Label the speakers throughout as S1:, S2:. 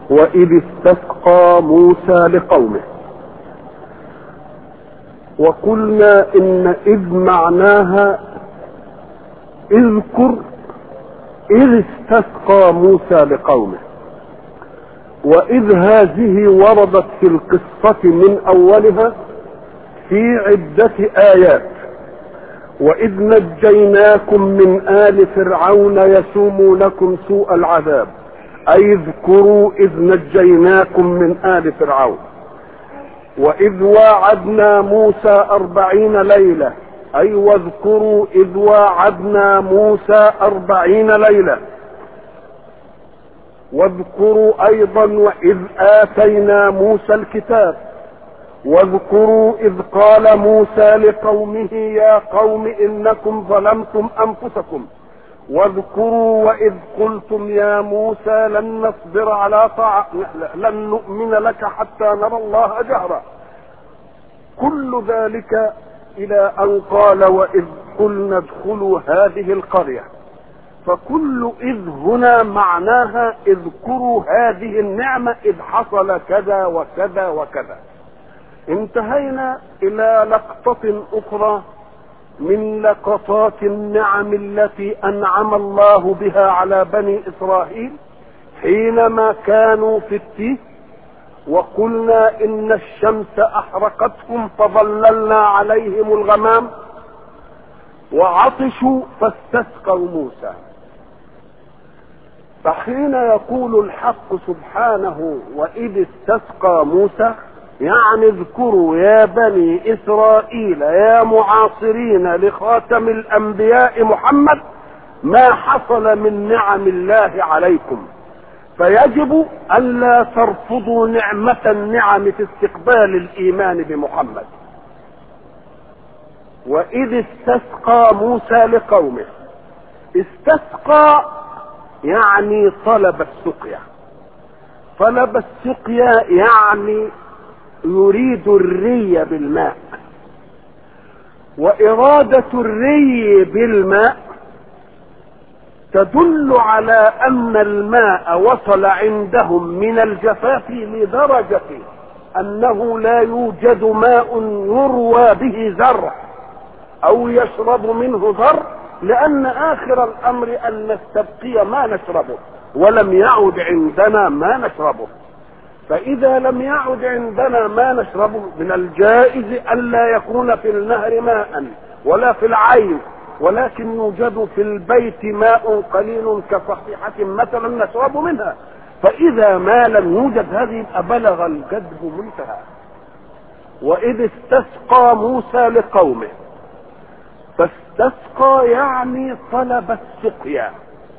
S1: وإذ استسقى موسى لقومه وقلنا إن إذ معناها اذكر إذ استسقى موسى لقومه وإذ هذه وردت في القصة من أولها في عدة آيات وإذ نجيناكم من آل فرعون يسومونكم سوء العذاب أي اذكروا إذ نجيناكم من آل فرعون وإذ واعدنا موسى أربعين ليلة أي واذكروا إذ واعدنا موسى أربعين ليلة واذكروا أيضا وإذ آتينا موسى الكتاب واذكروا إذ قال موسى لقومه يا قوم إنكم ظلمتم أنفسكم واذكروا وإذ قلتم يا موسى لن نصبر على طاعة لن نؤمن لك حتى نرى الله جهرا كل ذلك إلى أن قال وإذ قلنا ادخلوا هذه القرية فكل إذ هنا معناها اذكروا هذه النعمة إذ حصل كذا وكذا وكذا انتهينا إلى لقطة أخرى من لقطات النعم التي أنعم الله بها على بني إسرائيل حينما كانوا في التيه وقلنا إن الشمس أحرقتهم فظللنا عليهم الغمام وعطشوا فاستسقوا موسى فحين يقول الحق سبحانه وإذ استسقى موسى يعني اذكروا يا بني إسرائيل يا معاصرين لخاتم الأنبياء محمد ما حصل من نعم الله عليكم فيجب ألا ترفضوا نعمة النعم في استقبال الإيمان بمحمد وإذ استسقى موسى لقومه استسقى يعني طلب السقيا طلب السقيا يعني يريد الري بالماء وإرادة الري بالماء تدل على أن الماء وصل عندهم من الجفاف لدرجة أنه لا يوجد ماء يروى به زرع أو يشرب منه زرع لأن آخر الأمر أن نستبقي ما نشربه ولم يعد عندنا ما نشربه فإذا لم يعد عندنا ما نشربه من الجائز ألا يكون في النهر ماء ولا في العين ولكن يوجد في البيت ماء قليل كصحيحة مثلا نشرب منها فإذا ما لم يوجد هذه يبقى بلغ الجدب منتهى وإذ استسقى موسى لقومه فاستسقى يعني طلب السقيا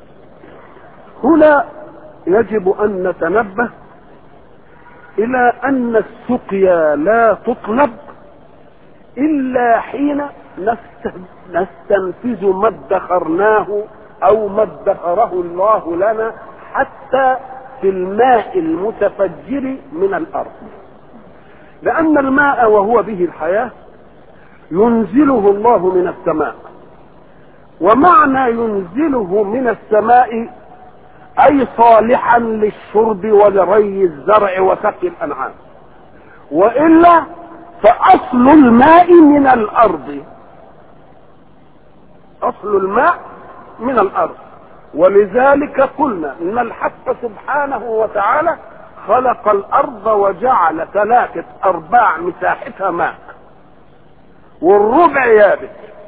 S1: هنا يجب أن نتنبه إلى أن السقيا لا تطلب إلا حين نستنفذ ما ادخرناه أو ما ادخره الله لنا حتى في الماء المتفجر من الأرض لأن الماء وهو به الحياة ينزله الله من السماء ومعنى ينزله من السماء أي صالحا للشرب ولري الزرع وسقي الأنعام وإلا فأصل الماء من الأرض أصل الماء من الأرض ولذلك قلنا إن الحق سبحانه وتعالى خلق الأرض وجعل ثلاثة أرباع مساحتها ماء والربع يابس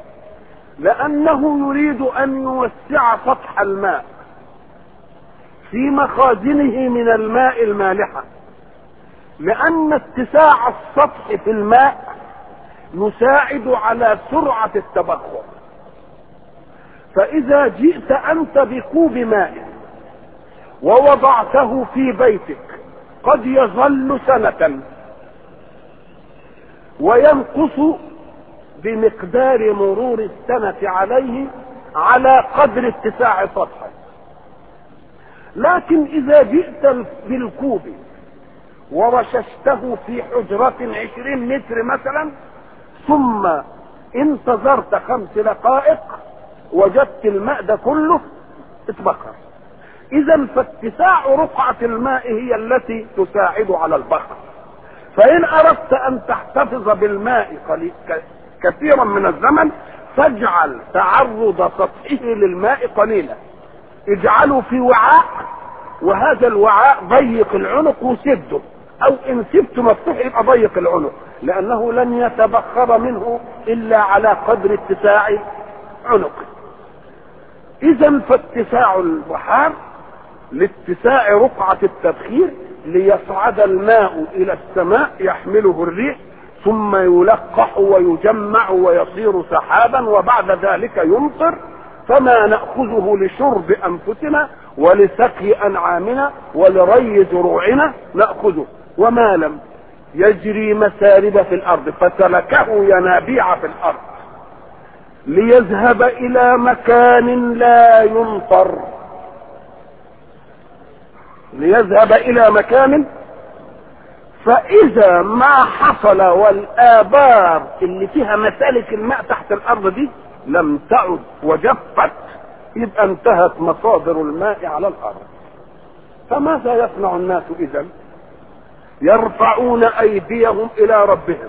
S1: لأنه يريد أن يوسع سطح الماء في مخازنه من الماء المالحة لأن اتساع السطح في الماء يساعد على سرعة التبخر فإذا جئت أنت بكوب ماء ووضعته في بيتك قد يظل سنة وينقص بمقدار مرور السنة عليه على قدر اتساع سطحه لكن إذا جئت بالكوب ورششته في حجرة عشرين متر مثلا ثم انتظرت خمس دقائق وجدت الماء ده كله اتبخر اذا فاتساع رقعة الماء هي التي تساعد على البحر فان اردت ان تحتفظ بالماء قليل كثيرا من الزمن فاجعل تعرض سطحه للماء قليلا اجعله في وعاء وهذا الوعاء ضيق العنق وسده او ان سبته مفتوح يبقى ضيق العنق لانه لن يتبخر منه الا على قدر اتساع عنقه اذا فاتساع البحار لاتساع رقعة التبخير ليصعد الماء الى السماء يحمله الريح ثم يلقح ويجمع ويصير سحابا وبعد ذلك يمطر فما ناخذه لشرب انفسنا ولسقي انعامنا ولري زروعنا ناخذه وما لم يجري مسارب في الارض فسلكه ينابيع في الارض ليذهب الى مكان لا يمطر ليذهب الى مكان فاذا ما حصل والابار اللي فيها مسالك الماء تحت الارض دي لم تعد وجفت يبقى انتهت مصادر الماء على الارض فماذا يصنع الناس اذا يرفعون ايديهم الى ربهم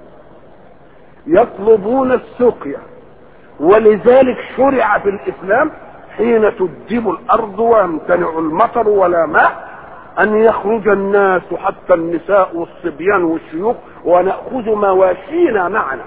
S1: يطلبون السقيا ولذلك شرع في الاسلام حين تدب الارض ويمتنع المطر ولا ماء ان يخرج الناس حتى النساء والصبيان والشيوخ وناخذ مواشينا معنا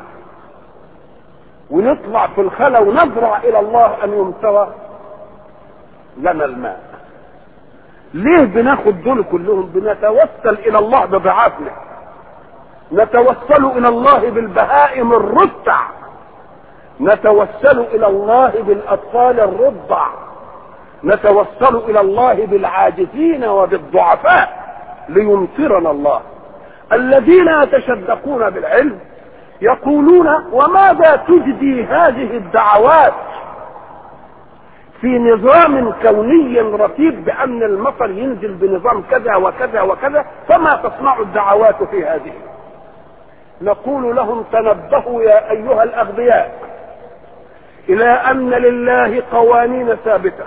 S1: ونطلع في الخلا ونزرع الى الله ان يمطر لنا الماء ليه بناخد دول كلهم بنتوسل الى الله بضعافنا نتوسل الى الله بالبهائم الرتع نتوسل الى الله بالاطفال الرضع نتوسل الى الله بالعاجزين وبالضعفاء ليمطرنا الله الذين يتشدقون بالعلم يقولون وماذا تجدي هذه الدعوات في نظام كوني رتيب بان المطر ينزل بنظام كذا وكذا وكذا فما تصنع الدعوات في هذه نقول لهم تنبهوا يا ايها الاغبياء الى ان لله قوانين ثابته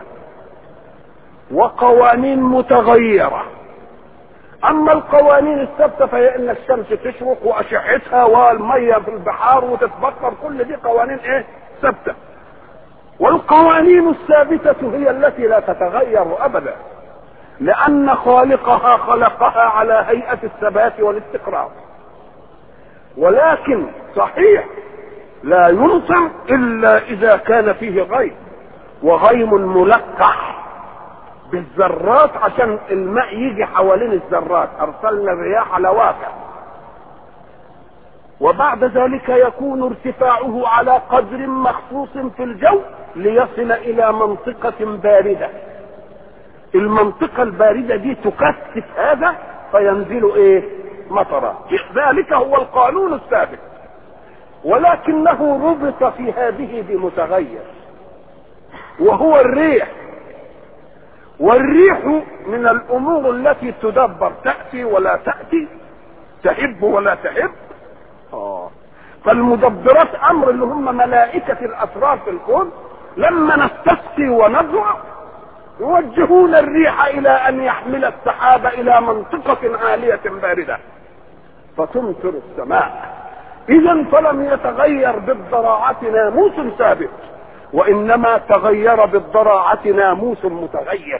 S1: وقوانين متغيره اما القوانين الثابته فهي ان الشمس تشرق واشعتها والميه في البحار وتتبخر كل دي قوانين ايه ثابته والقوانين الثابته هي التي لا تتغير ابدا لان خالقها خلقها على هيئه الثبات والاستقرار ولكن صحيح لا ينصر الا اذا كان فيه غيم وغيم ملقح بالذرات عشان الماء يجي حوالين الذرات ارسلنا الرياح لواقع وبعد ذلك يكون ارتفاعه على قدر مخصوص في الجو ليصل الى منطقة باردة المنطقة الباردة دي تكثف هذا فينزل ايه مطرا ذلك هو القانون الثابت ولكنه ربط في هذه بمتغير وهو الريح والريح من الامور التي تدبر تاتي ولا تاتي تحب ولا تحب آه. فالمدبرات امر اللي هم ملائكه الاسرار في الكون لما نستسقي ونزرع يوجهون الريح الى ان يحمل السحاب الى منطقه عاليه بارده فتمطر السماء اذا فلم يتغير بالضراعه ناموس ثابت وانما تغير بالضراعه ناموس متغير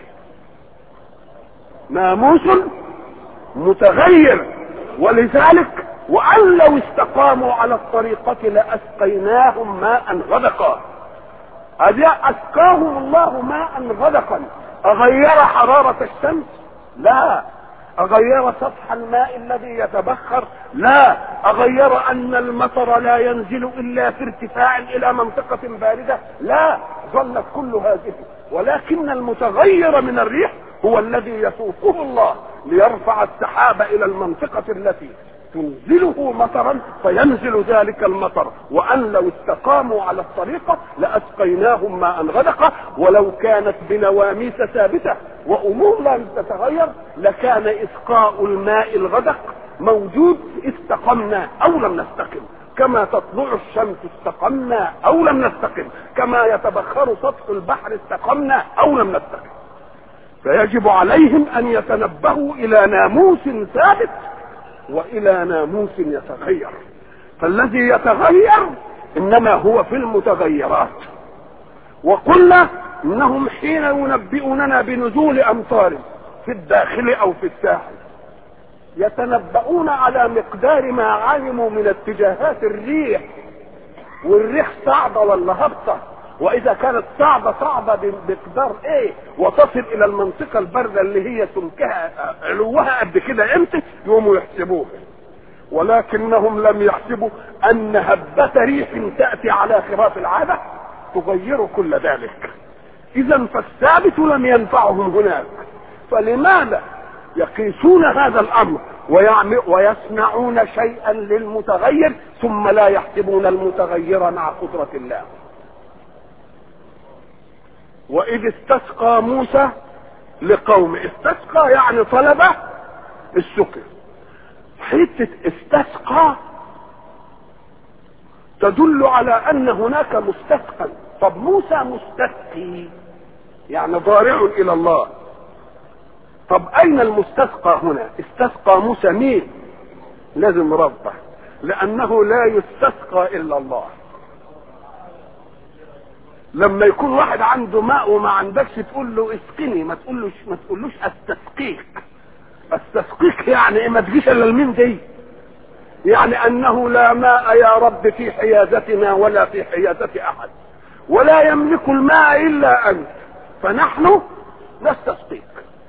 S1: ناموس متغير ولذلك وان لو استقاموا على الطريقه لاسقيناهم ماء غدقا اسقاهم الله ماء غدقا اغير حراره الشمس لا اغير سطح الماء الذي يتبخر لا اغير ان المطر لا ينزل الا في ارتفاع الى منطقه بارده لا ظلت كل هذه ولكن المتغير من الريح هو الذي يسوقه الله ليرفع السحاب الى المنطقه التي تنزله مطرا فينزل ذلك المطر وان لو استقاموا على الطريقه لاسقيناهم ماء غدقا ولو كانت بنواميس ثابته وامور لا تتغير لكان اسقاء الماء الغدق موجود استقمنا او لم نستقم كما تطلع الشمس استقمنا او لم نستقم كما يتبخر سطح البحر استقمنا او لم نستقم فيجب عليهم ان يتنبهوا الى ناموس ثابت والى ناموس يتغير فالذي يتغير انما هو في المتغيرات وقلنا انهم حين ينبئوننا بنزول امطار في الداخل او في الساحل يتنبؤون على مقدار ما علموا من اتجاهات الريح والريح صعبه ولا هبطه واذا كانت صعبه صعبه بمقدار ايه وتصل الى المنطقه البارده اللي هي سمكها علوها قد كده امتى يقوموا يحسبوها ولكنهم لم يحسبوا ان هبه ريح تاتي على خلاف العاده تغير كل ذلك اذا فالثابت لم ينفعهم هناك فلماذا يقيسون هذا الامر ويصنعون شيئا للمتغير ثم لا يحسبون المتغير مع قدرة الله وإذ استسقى موسى لقوم استسقى يعني طلب السكر حتة استسقى تدل على أن هناك مستسقى طب موسى مستسقي يعني ضارع إلى الله طب اين المستسقى هنا استسقى موسى مين لازم ربه لانه لا يستسقى الا الله لما يكون واحد عنده ماء وما عندكش تقول له اسقني ما تقولوش ما تقولوش استسقيك استسقيك يعني ايه ما تجيش الا المين دي يعني انه لا ماء يا رب في حيازتنا ولا في حيازة احد ولا يملك الماء الا انت فنحن نستسقيك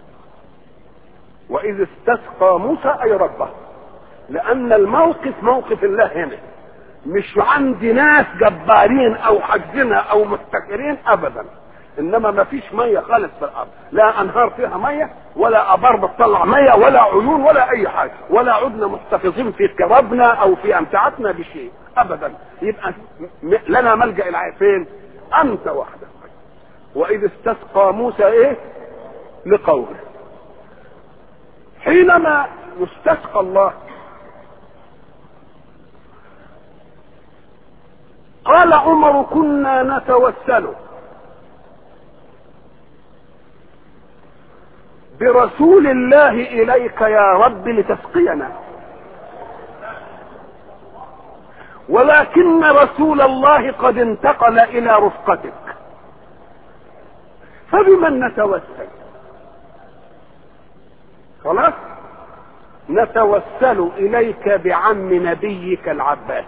S1: واذ استسقى موسى اي ربه لان الموقف موقف الله هنا مش عند ناس جبارين او حجنا او محتكرين ابدا انما ما فيش ميه خالص في الارض لا انهار فيها ميه ولا ابار بتطلع ميه ولا عيون ولا اي حاجه ولا عدنا محتفظين في كربنا او في امتعتنا بشيء ابدا يبقى لنا ملجا الى فين انت وحدك واذ استسقى موسى ايه لقومه حينما يستسقى الله قال عمر كنا نتوسل برسول الله اليك يا رب لتسقينا ولكن رسول الله قد انتقل الى رفقتك فبمن نتوسل خلاص نتوسل اليك بعم نبيك العباس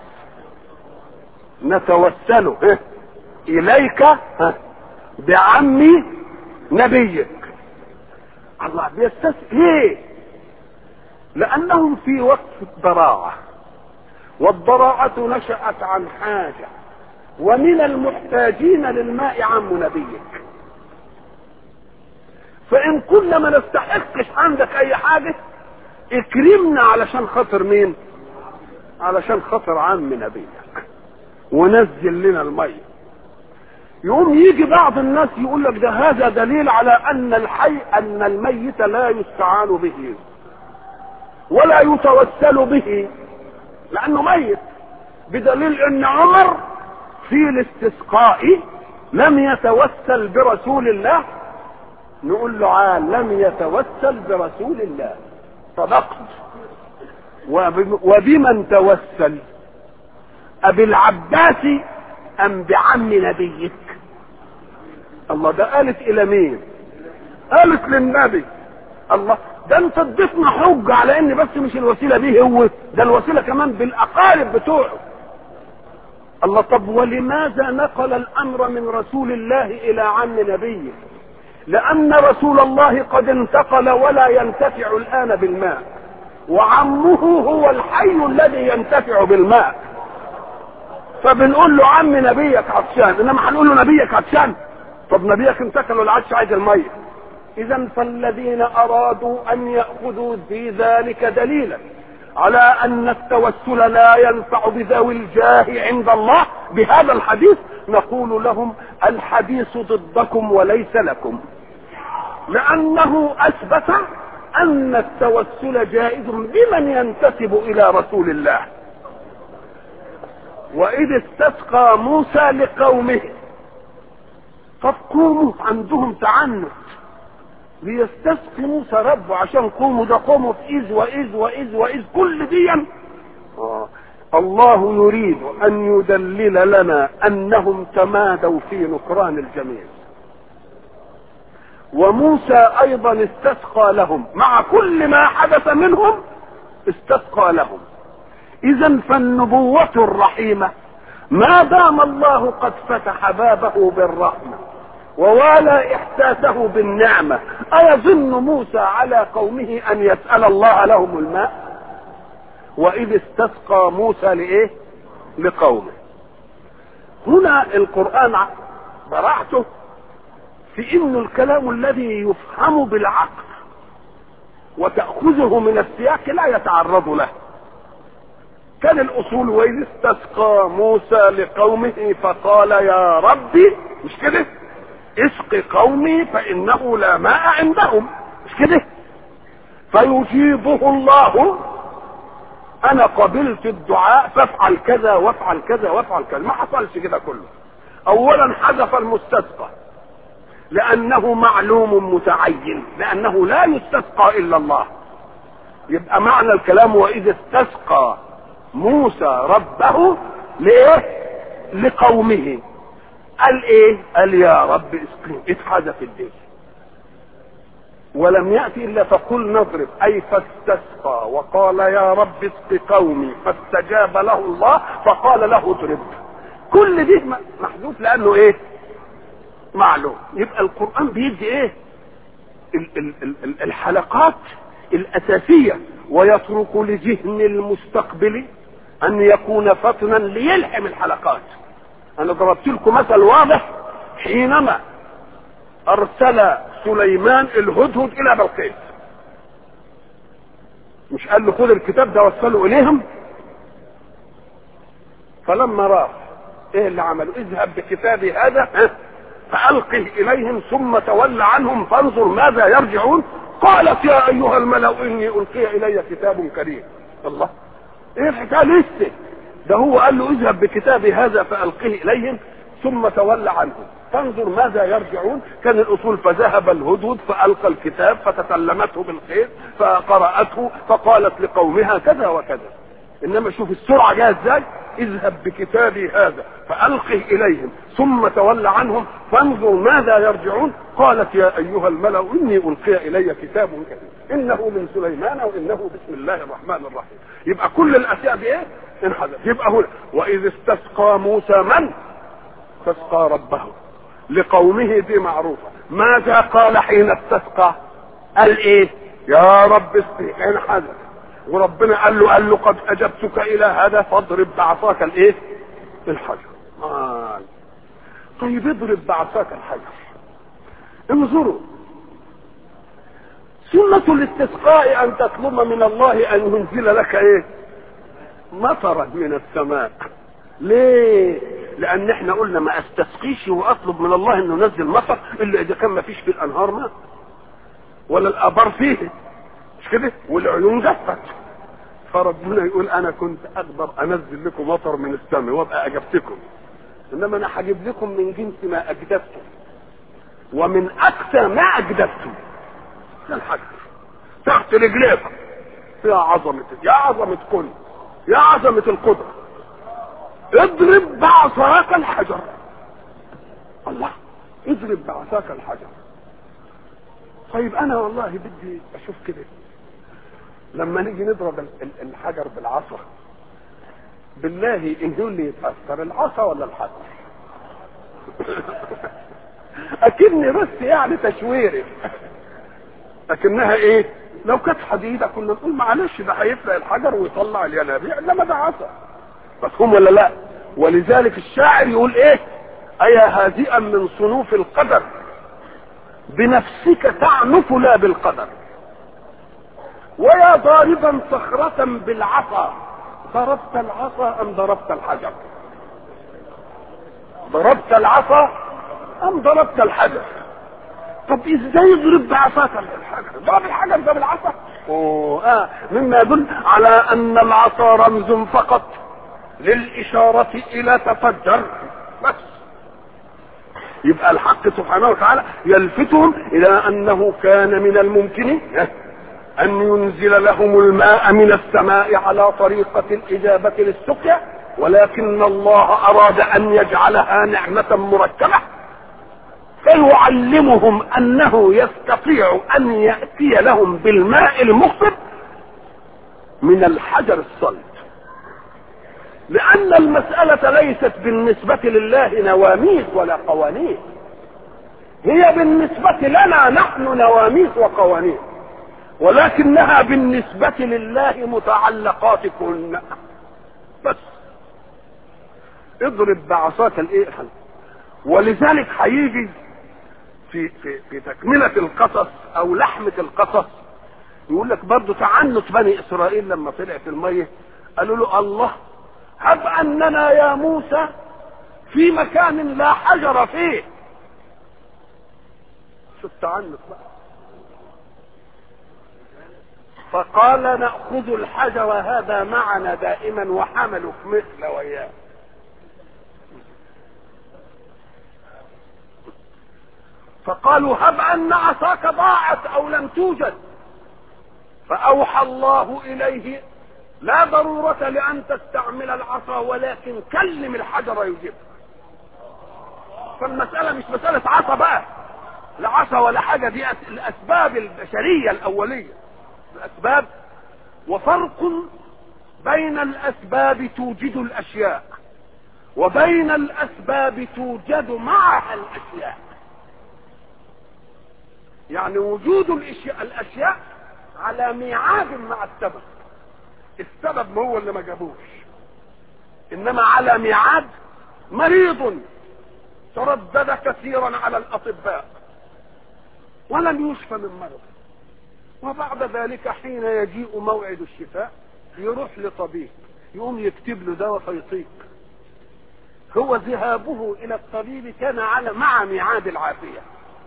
S1: نتوسل اه اليك اه بعم نبيك الله بيستس ليه لانهم في وقت ضراعه والضراعه نشات عن حاجه ومن المحتاجين للماء عم نبيك فان كل ما نستحقش عندك اي حاجه اكرمنا علشان خاطر مين علشان خاطر عم نبيك ونزل لنا الميه يقوم يجي بعض الناس يقول لك ده هذا دليل على ان الحي ان الميت لا يستعان به ولا يتوسل به لانه ميت بدليل ان عمر في الاستسقاء لم يتوسل برسول الله نقول له عال لم يتوسل برسول الله صدقت وبمن توسل أبي العباس أم بعم نبيك الله ده قالت إلى مين قالت للنبي الله ده انت اديتنا حجة على ان بس مش الوسيلة دي هو ده الوسيلة كمان بالاقارب بتوعه الله طب ولماذا نقل الامر من رسول الله الى عم نبيه لان رسول الله قد انتقل ولا ينتفع الان بالماء وعمه هو الحي الذي ينتفع بالماء فبنقول له عم نبيك عطشان انما هنقول له نبيك عطشان طب نبيك انتقل والعطش عايز الميه اذا فالذين ارادوا ان ياخذوا في ذلك دليلا على ان التوسل لا ينفع بذوي الجاه عند الله بهذا الحديث نقول لهم الحديث ضدكم وليس لكم لانه اثبت ان التوسل جائز بمن ينتسب الى رسول الله واذ استسقى موسى لقومه طب قوموا عندهم تعنت ليستسقي موسى ربه عشان قوموا ده قوموا في إذ وإذ وإذ وإذ كل دي آه. الله يريد أن يدلل لنا أنهم تمادوا في نكران الجميع وموسى أيضا استسقى لهم مع كل ما حدث منهم استسقى لهم إذا فالنبوة الرحيمة ما دام الله قد فتح بابه بالرحمة ووالى إحساسه بالنعمة أيظن موسى على قومه أن يسأل الله لهم الماء وإذ استسقى موسى لإيه لقومه هنا القرآن براعته في إنه الكلام الذي يفهم بالعقل وتأخذه من السياق لا يتعرض له كان الأصول وإذ استسقى موسى لقومه فقال يا ربي مش كده اسق قومي فإنه لا ماء عندهم مش كده فيجيبه الله انا قبلت الدعاء فافعل كذا وافعل كذا وافعل كذا ما حصلش كده كله اولا حذف المستسقى لانه معلوم متعين لانه لا يستسقى الا الله يبقى معنى الكلام واذ استسقى موسى ربه لايه لقومه قال ايه قال يا رب اسقيهم اتحذف الدين ولم يأتي إلا فقل نضرب أي فاستسقى وقال يا رب اسق قومي فاستجاب له الله فقال له اضرب كل دي محذوف لأنه إيه معلوم يبقى القرآن بيدي إيه ال ال ال الحلقات الأساسية ويترك لذهن المستقبل أن يكون فطنا ليلحم الحلقات أنا ضربت لكم مثل واضح حينما أرسل سليمان الهدهد الى بلقيس مش قال له خذ الكتاب ده وصله اليهم فلما راح ايه اللي عمله اذهب بكتابي هذا فالقه اليهم ثم تول عنهم فانظر ماذا يرجعون قالت يا ايها الملا اني القي الي كتاب كريم الله ايه الحكايه لسه ده هو قال له اذهب بكتابي هذا فالقه اليهم ثم تول عنهم فانظر ماذا يرجعون كان الاصول فذهب الهدهد فالقى الكتاب فتسلمته بالخير فقراته فقالت لقومها كذا وكذا انما شوف السرعه جايه ازاي اذهب بكتابي هذا فالقه اليهم ثم تول عنهم فانظر ماذا يرجعون قالت يا ايها الملا اني القي الي كتاب كريم انه من سليمان وانه بسم الله الرحمن الرحيم يبقى كل الاشياء دي ايه انحذف يبقى هنا واذ استسقى موسى من استسقى ربه لقومه دي معروفة ماذا قال حين استسقى قال ايه يا رب اسقي انحذف وربنا قال له قال له قد اجبتك الى هذا فاضرب بعصاك الايه الحجر آه. طيب اضرب بعصاك الحجر انظروا سنة الاستسقاء ان تطلب من الله ان ينزل لك ايه مطرا من السماء ليه لان احنا قلنا ما استسقيش واطلب من الله انه ينزل مطر الا اذا كان ما فيش في الانهار ماء ولا الابار فيه مش كده والعيون جفت فربنا يقول انا كنت اقدر انزل لكم مطر من السماء وابقى اجبتكم انما انا هجيب لكم من جنس ما اجدبتم ومن اقسى ما اجدبتم الحجر تحت رجليكم يا عظمة يا عظمة كل يا عظمة القدرة اضرب بعصاك الحجر الله اضرب بعصاك الحجر طيب انا والله بدي اشوف كده لما نيجي نضرب الحجر بالعصا بالله ان هو اللي يتاثر العصا ولا الحجر اكني بس يعني تشويري لكنها ايه لو كانت حديده كنا نقول معلش ده هيفرق الحجر ويطلع الينابيع انما ده عصا مفهوم ولا لا ولذلك الشاعر يقول ايه ايا هادئا من صنوف القدر بنفسك تعنف لا بالقدر ويا ضاربا صخرة بالعصا ضربت العصا ام ضربت الحجر ضربت العصا ام ضربت الحجر طب ازاي يضرب بعصاك الحجر ضرب الحجر ده بالعصا أوه آه مما يدل على ان العصا رمز فقط للإشارة إلى تفجر بس يبقى الحق سبحانه وتعالى يلفتهم الى انه كان من الممكن ان ينزل لهم الماء من السماء على طريقة الاجابة للسقيا ولكن الله اراد ان يجعلها نعمة مركبة فيعلمهم انه يستطيع ان يأتي لهم بالماء المخبر من الحجر الصلب لان المسألة ليست بالنسبة لله نواميس ولا قوانين هي بالنسبة لنا نحن نواميس وقوانين ولكنها بالنسبة لله متعلقات كن بس اضرب بعصاك الايه ولذلك هيجي في في في تكملة القصص او لحمة القصص يقول لك برضه تعنت بني اسرائيل لما طلعت المية قالوا له الله هب اننا يا موسى في مكان لا حجر فيه شو التعنت بقى فقال نأخذ الحجر هذا معنا دائما وحملوا في مثل وياه فقالوا هب ان عصاك ضاعت او لم توجد فاوحى الله اليه لا ضرورة لان تستعمل العصا ولكن كلم الحجر يجيبها فالمسألة مش مسألة عصا بقى لا عصا ولا حاجة دي الاسباب البشرية الاولية الاسباب وفرق بين الاسباب توجد الاشياء وبين الاسباب توجد معها الاشياء يعني وجود الاشياء الاشياء على ميعاد مع السبب السبب ما هو اللي ما جابوش انما على ميعاد مريض تردد كثيرا على الاطباء ولم يشفى من مرض وبعد ذلك حين يجيء موعد الشفاء يروح لطبيب يقوم يكتب له دواء فيطيق هو ذهابه الى الطبيب كان على مع ميعاد العافيه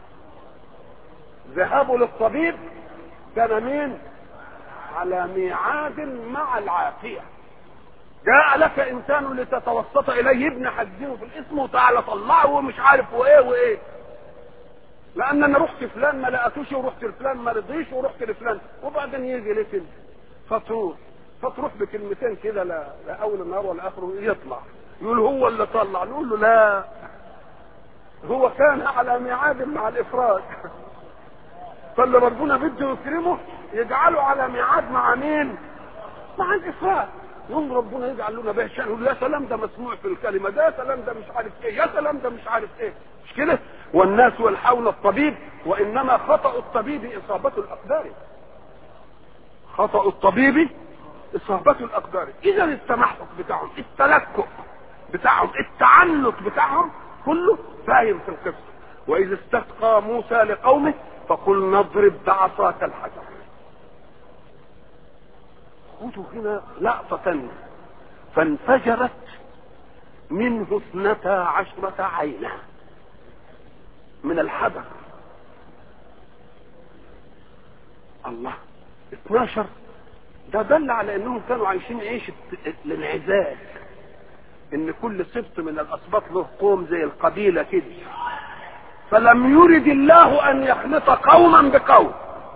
S1: ذهابه للطبيب كان مين على ميعاد مع العافية جاء لك انسان لتتوسط اليه ابن حجزه في الاسم وتعالى طلعه ومش عارف وايه وايه لان انا رحت فلان ما لقيتوش ورحت لفلان ما رضيش ورحت لفلان وبعدين يجي لك انت فتروح فتروح بكلمتين كده لا, لا اول النهار ولا اخره يطلع يقول هو اللي طلع نقول له لا هو كان على ميعاد مع الافراد فاللي ربنا بده يكرمه يجعله على ميعاد مع مين؟ مع الافراد يوم ربنا يجعل لنا به شأن يقول يا سلام ده مسموع في الكلمة ده يا سلام ده مش عارف ايه يا سلام ده مش عارف ايه مش كده والناس يلحون الطبيب وانما خطأ الطبيب اصابة الاقدار خطأ الطبيب اصابة الاقدار اذا التمحك بتاعهم التلكؤ بتاعهم التعنت بتاعهم كله فاهم في القصة واذا استسقى موسى لقومه فقل نضرب بعصاك الحجر خذوا هنا لقطة تانية فانفجرت منه اثنتا عشرة عينا من الحجر الله 12 ده دل على انهم كانوا عايشين عيشة الانعزال ان كل سبط من الاسباط له قوم زي القبيلة كده فلم يرد الله ان يخلط قوما بقوم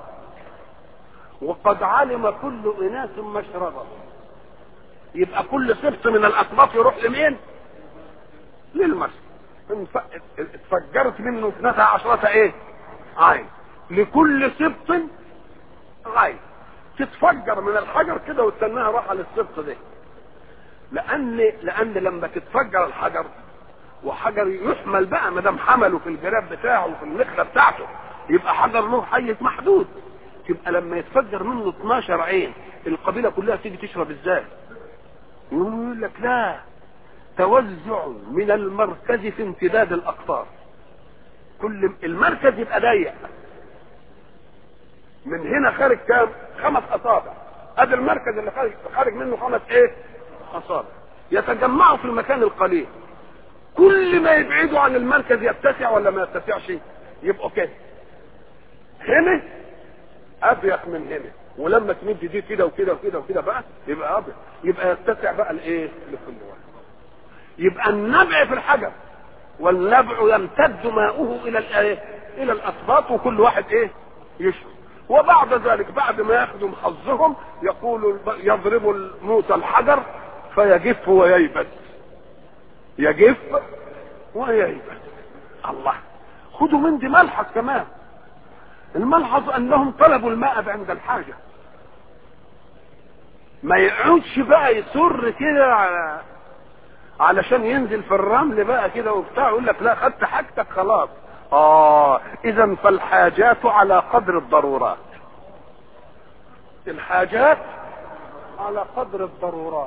S1: وقد علم كل اناس مشربهم يبقى كل سبط من الاسباط يروح لمين للمشرب اتفجرت منه اثنتا عشرة ايه عين لكل سبط عين تتفجر من الحجر كده وتستناها راحة للسبط ده لان لان لما تتفجر الحجر وحجر يحمل بقى ما دام حمله في الجراب بتاعه وفي النخله بتاعته يبقى حجر له حيز محدود تبقى لما يتفجر منه 12 عين القبيله كلها تيجي تشرب ازاي؟ يقول لك لا توزع من المركز في امتداد الاقطار كل المركز يبقى ضيق من هنا خارج كام؟ خمس اصابع ادي المركز اللي خارج خارج منه خمس ايه؟ اصابع يتجمعوا في المكان القليل كل ما يبعدوا عن المركز يتسع ولا ما يتسعش يبقوا كده هنا اضيق من هنا ولما تمد دي كده وكده وكده وكده بقى يبقى ابيض يبقى يتسع بقى الايه لكل واحد يبقى النبع في الحجر والنبع يمتد ماؤه الى الايه الى الاسباط وكل واحد ايه يشرب وبعد ذلك بعد ما ياخذوا حظهم يقول يضرب موسى الحجر فيجف وييبس يجف وييبس الله خدوا من دي ملحظ كمان الملحظ انهم طلبوا الماء عند الحاجه ما يقعدش بقى يصر كده على علشان ينزل في الرمل بقى كده وبتاع يقول لك لا خدت حاجتك خلاص اه اذا فالحاجات على قدر الضرورات الحاجات على قدر الضرورات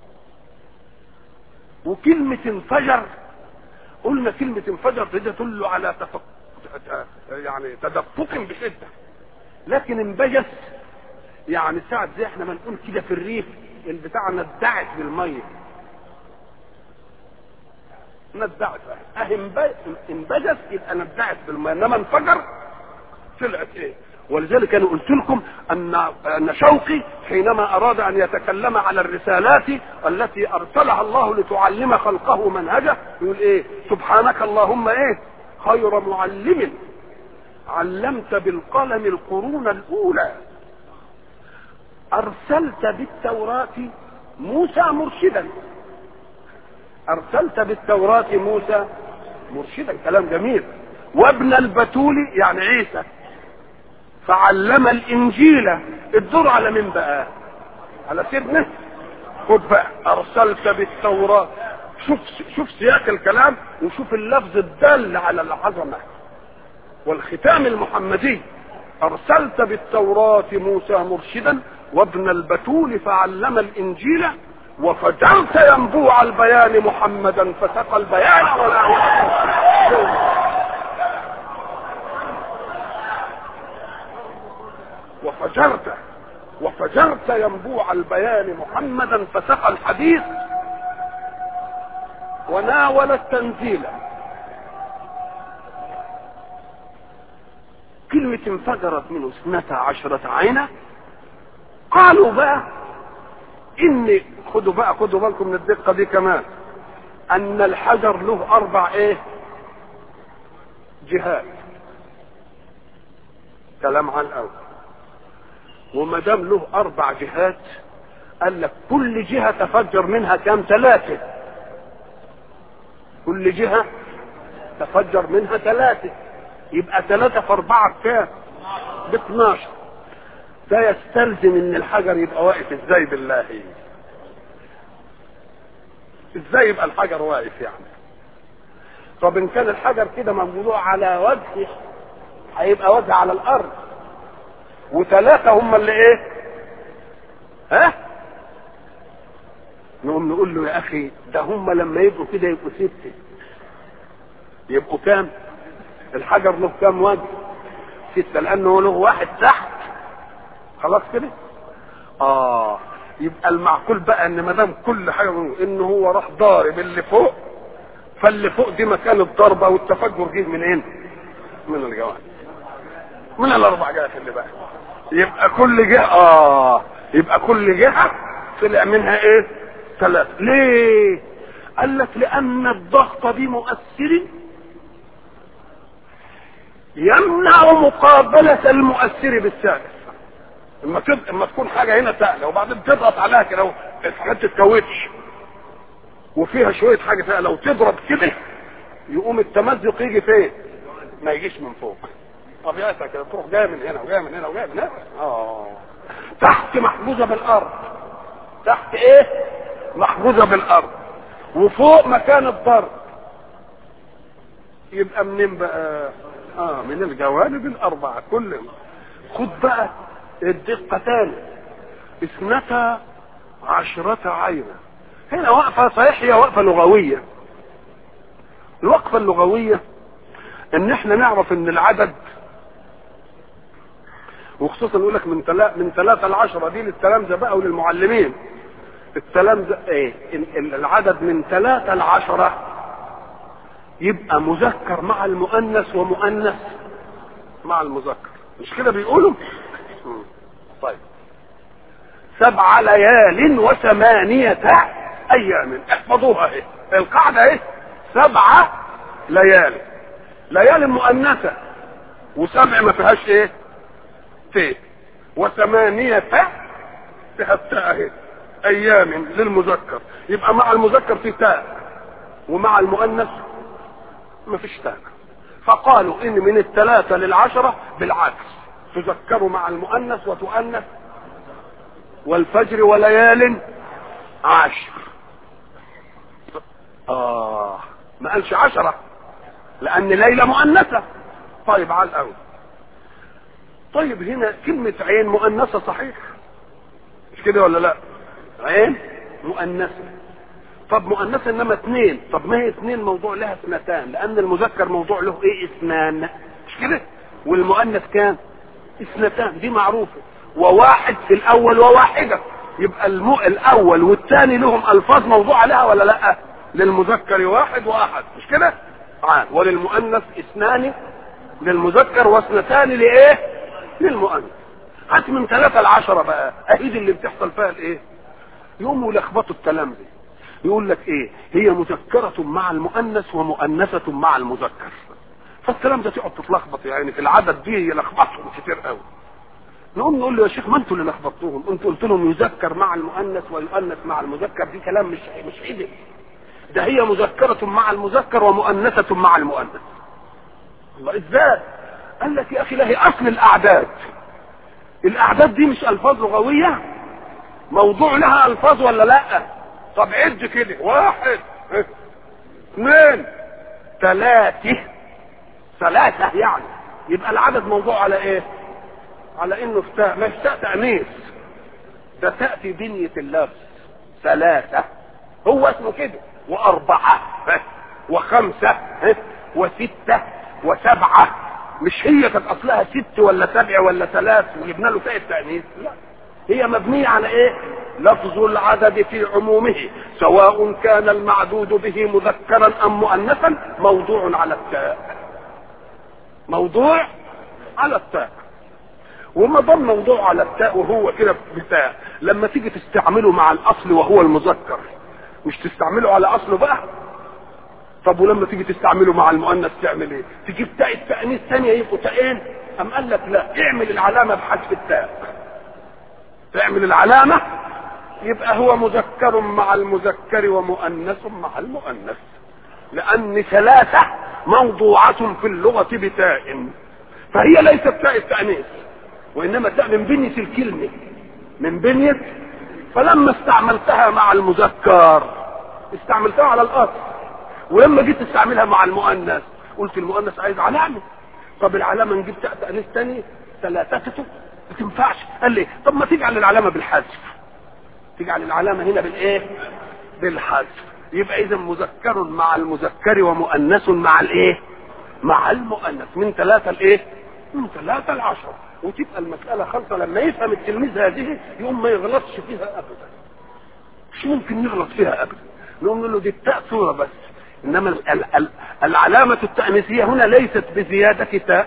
S1: وكلمة انفجر قلنا كلمة انفجر دي تدل على تفق يعني تدفق بشدة لكن انبجس يعني ساعة زي احنا ما نقول كده في الريف البتاع ندعت بالمية ندعت اه انبجس يبقى ندعت بالمية انما انفجر طلعت ايه ولذلك انا قلت لكم ان ان شوقي حينما اراد ان يتكلم على الرسالات التي ارسلها الله لتعلم خلقه منهجه يقول ايه سبحانك اللهم ايه خير معلم علمت بالقلم القرون الاولى ارسلت بالتوراة موسى مرشدا ارسلت بالتوراة موسى مرشدا كلام جميل وابن البتول يعني عيسى فعلم الانجيل الدور على مين بقى على سيدنا خد بقى ارسلت بالتوراة شوف شوف سياق الكلام وشوف اللفظ الدال على العظمه والختام المحمدي ارسلت بالتوراة موسى مرشدا وابن البتول فعلم الانجيل وفجرت ينبوع البيان محمدا فسقى البيان ولا وفجرت وفجرت ينبوع البيان محمدا فسقى الحديث وناول التنزيل كلمة انفجرت منه اثنتا عشرة عينة قالوا بقى ان خدوا بقى خدوا بالكم من الدقة دي كمان ان الحجر له اربع ايه جهات كلام عن الاول وما دام له اربع جهات قال لك كل جهه تفجر منها كام ثلاثه كل جهه تفجر منها ثلاثه يبقى ثلاثه في اربعه بكام ب 12 ده يستلزم ان الحجر يبقى واقف ازاي بالله ازاي يبقى الحجر واقف يعني طب ان كان الحجر كده موضوع على وجه هيبقى وجه على الارض وثلاثة هم اللي ايه ها نقوم نقول له يا اخي ده هم لما يبقوا كده يبقوا ستة يبقوا كام الحجر له كام وجه ستة لانه له واحد تحت خلاص كده اه يبقى المعقول بقى ان ما دام كل حاجه ان هو راح ضارب اللي فوق فاللي فوق دي مكان الضربه والتفجر جه منين؟ من الجوانب من الاربع جهات اللي بقى يبقى كل جهه اه يبقى كل جهه طلع منها ايه؟ ثلاث ليه؟ قال لك لان الضغط بمؤثر يمنع مقابله المؤثر بالثالث اما تب... اما تكون حاجه هنا سهله وبعدين تضغط عليها كده الحاجات تتكوتش وفيها شويه حاجه سهله وتضرب كده يقوم التمزق يجي فين؟ ما يجيش من فوق طبيعتها كده تروح جايه من هنا وجايه من هنا وجايه من هنا اه تحت محفوظه بالارض تحت ايه؟ محفوظه بالارض وفوق مكان الضرب يبقى منين بقى؟ اه من الجوانب الاربعه كلهم خد بقى الدقة تاني اثنتا عشرة عينا هنا وقفة صحيح هي وقفة لغوية الوقفة اللغوية ان احنا نعرف ان العدد وخصوصا يقول لك من تلا من ثلاثة لعشرة دي للتلامذة بقى وللمعلمين التلامذة ايه العدد من ثلاثة لعشرة يبقى مذكر مع المؤنث ومؤنث مع المذكر مش كده بيقولوا طيب سبع ليال وثمانية أيام احفظوها اهي القاعدة اهي سبعة ليالي ليالي مؤنثة وسبع ما فيهاش ايه ت وثمانية فيها التاء اهي ايام للمذكر يبقى مع المذكر في تاء ومع المؤنث ما فيش تاء فقالوا ان من الثلاثة للعشرة بالعكس تذكروا مع المؤنث وتؤنث والفجر وليال عشر اه ما قالش عشرة لان ليلة مؤنثة طيب على الاول طيب هنا كلمة عين مؤنثة صحيح مش كده ولا لا عين مؤنثة طب مؤنثة انما اثنين طب ما هي اثنين موضوع لها اثنتان لان المذكر موضوع له ايه اثنان مش كده والمؤنث كام اثنتان دي معروفة وواحد في الاول وواحدة يبقى المو... الاول والثاني لهم الفاظ موضوع عليها ولا لا للمذكر واحد واحد مش كده عاد وللمؤنث اثنان للمذكر واثنتان لايه للمؤنث هات من ثلاثة لعشرة بقى اهيد اللي بتحصل فيها الايه يقوموا يلخبطوا الكلام ده يقول لك ايه هي مذكرة مع المؤنث ومؤنثة مع المذكر فالكلام ده تقعد تتلخبط يعني في العدد دي يلخبطهم كتير قوي نقوم نقول له يا شيخ ما انتوا اللي لخبطتوهم انتوا قلت لهم يذكر مع المؤنث ويؤنث مع المذكر دي كلام مش مش عدل ده هي مذكرة مع المذكر ومؤنثة مع المؤنث الله ازاي قال لك يا اخي لا هي اصل الاعداد الاعداد دي مش الفاظ لغويه موضوع لها الفاظ ولا لا طب عد كده واحد اثنين ثلاثة ثلاثة يعني يبقى العدد موضوع على ايه على انه فتاء مش تاء تأنيث ده تاء في بنية اللفظ ثلاثة هو اسمه كده واربعة وخمسة وستة وسبعة مش هي كانت اصلها ست ولا سبع ولا ثلاث وجبنا له تاء التأنيث لا هي مبنية على ايه لفظ العدد في عمومه سواء كان المعدود به مذكرا ام مؤنثا موضوع على التاء موضوع على التاء وما ضم موضوع على التاء وهو كده بتاء لما تيجي تستعمله مع الاصل وهو المذكر مش تستعمله على اصله بقى طب ولما تيجي تستعمله مع المؤنث تعمل ايه تجيب تاء التانيث ثانيه يبقوا تاءين ام قال لك لا اعمل العلامه بحذف التاء تعمل العلامه يبقى هو مذكر مع المذكر ومؤنث مع المؤنث لان ثلاثه موضوعه في اللغه بتاء فهي ليست تاء التانيث وانما تاء من بنيه الكلمه من بنيه فلما استعملتها مع المذكر استعملتها على الاصل ولما جيت تستعملها مع المؤنث قلت المؤنث عايز علامه طب العلامه نجيب تاء تانيث تاني ثلاثته ما تنفعش قال لي طب ما تجعل العلامه بالحذف تجعل العلامه هنا بالايه بالحذف يبقى اذا مذكر مع المذكر ومؤنث مع الايه مع المؤنث من ثلاثه لايه من ثلاثه لعشره وتبقى المساله خالصه لما يفهم التلميذ هذه يقوم ما يغلطش فيها ابدا مش ممكن يغلط فيها ابدا نقوم نقول له دي التاء صوره بس انما ال ال ال العلامه التانيثيه هنا ليست بزياده تاء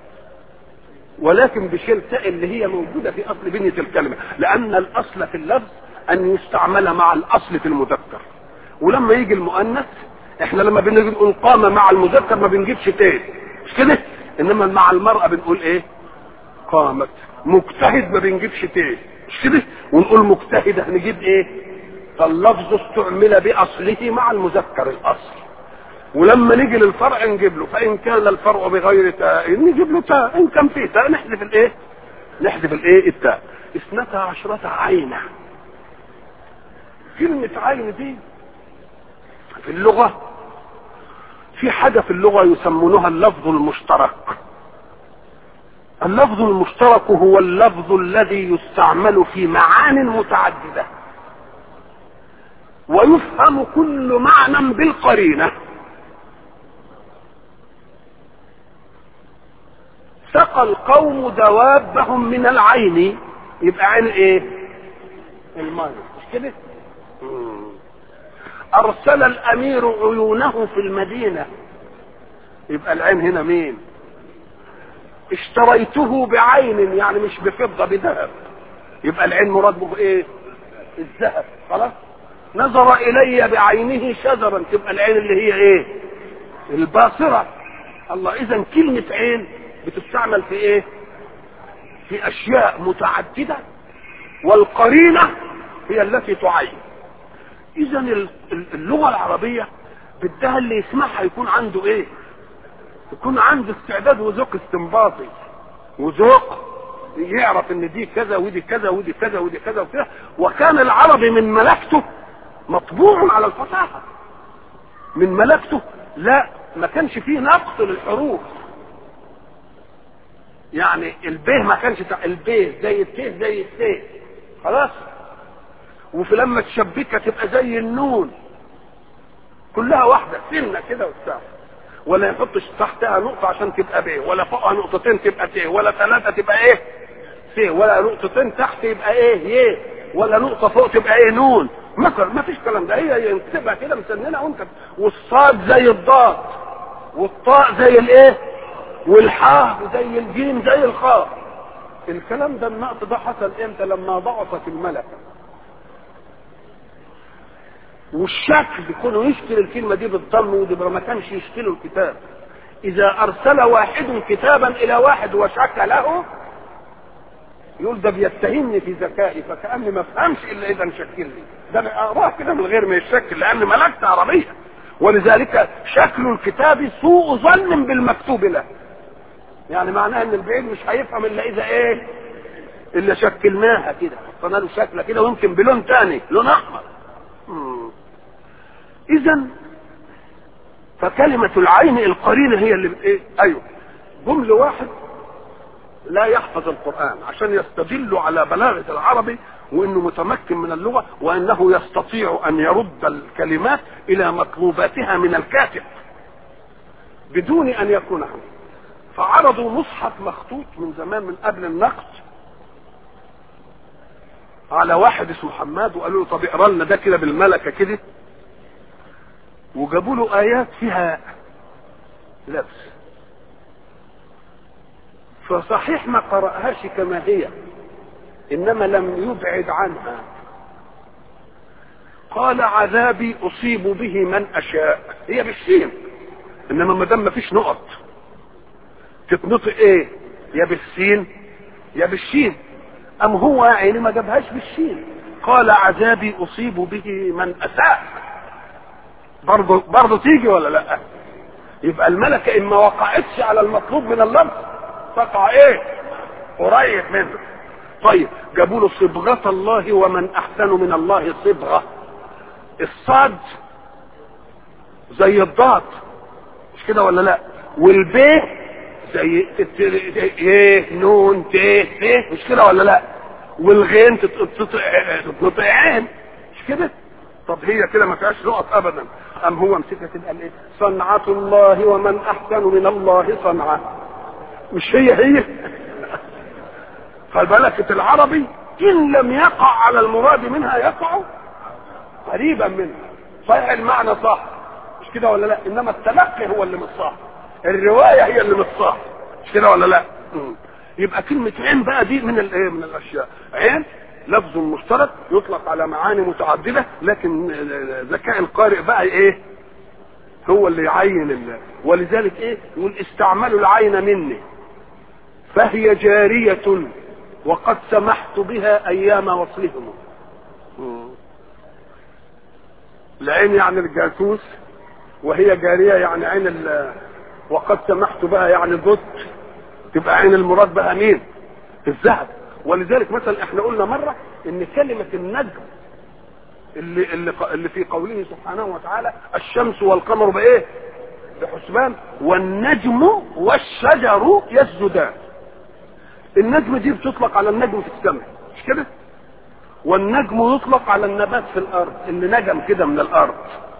S1: ولكن بشيل تاء اللي هي موجوده في اصل بنيه الكلمه لان الاصل في اللفظ ان يستعمل مع الاصل في المذكر ولما يجي المؤنث احنا لما بنيجي نقول قام مع المذكر ما بنجيبش تاء مش كده انما مع المراه بنقول ايه قامت مجتهد ما بنجيبش تاء مش كده ونقول مجتهده نجيب ايه فاللفظ استعمل باصله مع المذكر الاصل ولما نيجي للفرع نجيب له فان كان الفرع بغير تاء نجيب له تاء ان كان فيه تاء نحذف الايه نحذف الايه التاء اثنتا عشرة عينة كلمة عين دي في اللغة في حاجة في اللغة يسمونها اللفظ المشترك اللفظ المشترك هو اللفظ الذي يستعمل في معان متعددة ويفهم كل معنى بالقرينة سقى القوم دوابهم من العين يبقى عين ايه الماء مش كده ارسل الامير عيونه في المدينة يبقى العين هنا مين اشتريته بعين يعني مش بفضة بذهب يبقى العين مراد به ايه الذهب خلاص نظر الي بعينه شجرا تبقى العين اللي هي ايه الباصرة الله اذا كلمة عين بتستعمل في ايه في اشياء متعددة والقرينة هي التي تعين اذا اللغة العربية بدها اللي يسمعها يكون عنده ايه يكون عنده استعداد وذوق استنباطي وذوق يعرف ان دي كذا ودي كذا ودي كذا ودي كذا وكذا وكان العربي من ملكته مطبوع على الفصاحة من ملكته لا ما كانش فيه نقص للحروف يعني البيه ما كانش تع... البيه زي التيه زي التيه خلاص وفي لما تشبكها تبقى زي النون كلها واحده سنه كده وبتاع ولا يحطش تحتها نقطه عشان تبقى بيه ولا فوقها نقطتين تبقى تيه ولا ثلاثه تبقى ايه تيه ولا نقطتين تحت يبقى ايه يه ولا نقطه فوق تبقى ايه نون مثلا ما فيش كلام ده هي تبقى كده مسننه وانت والصاد زي الضاد والطاء زي الايه والحاء زي الجيم زي الخاء الكلام ده النقط ده حصل امتى لما ضعفت الملكه والشكل يكونوا يشكل الكلمه دي بالضم ودي ما كانش يشكلوا الكتاب اذا ارسل واحد كتابا الى واحد وشك له يقول ده بيتهمني في ذكائي فكاني ما افهمش الا اذا شكل لي ده انا اقراه كده من غير ما يشكل لان ملكت عربيه ولذلك شكل الكتاب سوء ظن بالمكتوب له يعني معناها ان البعيد مش هيفهم الا اذا ايه الا شكلناها كده حطينا له شكله كده ويمكن بلون تاني لون احمر اذا فكلمة العين القرينة هي اللي ايه ايوه جمل واحد لا يحفظ القرآن عشان يستدل على بلاغة العربي وانه متمكن من اللغة وانه يستطيع ان يرد الكلمات الى مطلوباتها من الكاتب بدون ان يكون عنه فعرضوا مصحف مخطوط من زمان من قبل النقد على واحد اسمه حماد وقالوا له طب اقرا لنا ده كده بالملكه كده وجابوا له ايات فيها لبس فصحيح ما قرأهاش كما هي انما لم يبعد عنها قال عذابي اصيب به من اشاء هي بالسين انما ما دام ما فيش نقط تتنطق ايه يا بالسين يا بالشين ام هو يعني ما جابهاش بالشين قال عذابي اصيب به من اساء برضه برضه تيجي ولا لا يبقى الملكه ان ما وقعتش على المطلوب من اللفظ تقع ايه قريب منه طيب جابوا له صبغة الله ومن احسن من الله صبغة الصاد زي الضاد مش كده ولا لا والبيه زي ايه نون ت ت مش كده ولا لا والغين تتنطق عين مش كده طب هي كده ما فيهاش نقط ابدا ام هو مسكها تبقى الايه صنعة الله ومن احسن من الله صنعة مش هي هي فالملكة العربي ان لم يقع على المراد منها يقع قريبا منها صحيح المعنى صح مش كده ولا لا انما التلقي هو اللي مش صح الرواية هي اللي مش صح مش كده ولا لا مم. يبقى كلمة عين بقى دي من الايه من الاشياء عين لفظ مشترك يطلق على معاني متعددة لكن ذكاء القارئ بقى ايه هو اللي يعين الله ولذلك ايه يقول استعملوا العين مني فهي جارية وقد سمحت بها ايام وصلهم العين يعني الجاسوس وهي جارية يعني عين ال وقد سمحت بها يعني ضد تبقى عين المراد بها مين الذهب ولذلك مثلا احنا قلنا مرة ان كلمة النجم اللي, اللي, اللي في قوله سبحانه وتعالى الشمس والقمر بايه بحسبان والنجم والشجر يسجدان النجم دي بتطلق على النجم في السماء مش كده والنجم يطلق على النبات في الارض اللي نجم كده من الارض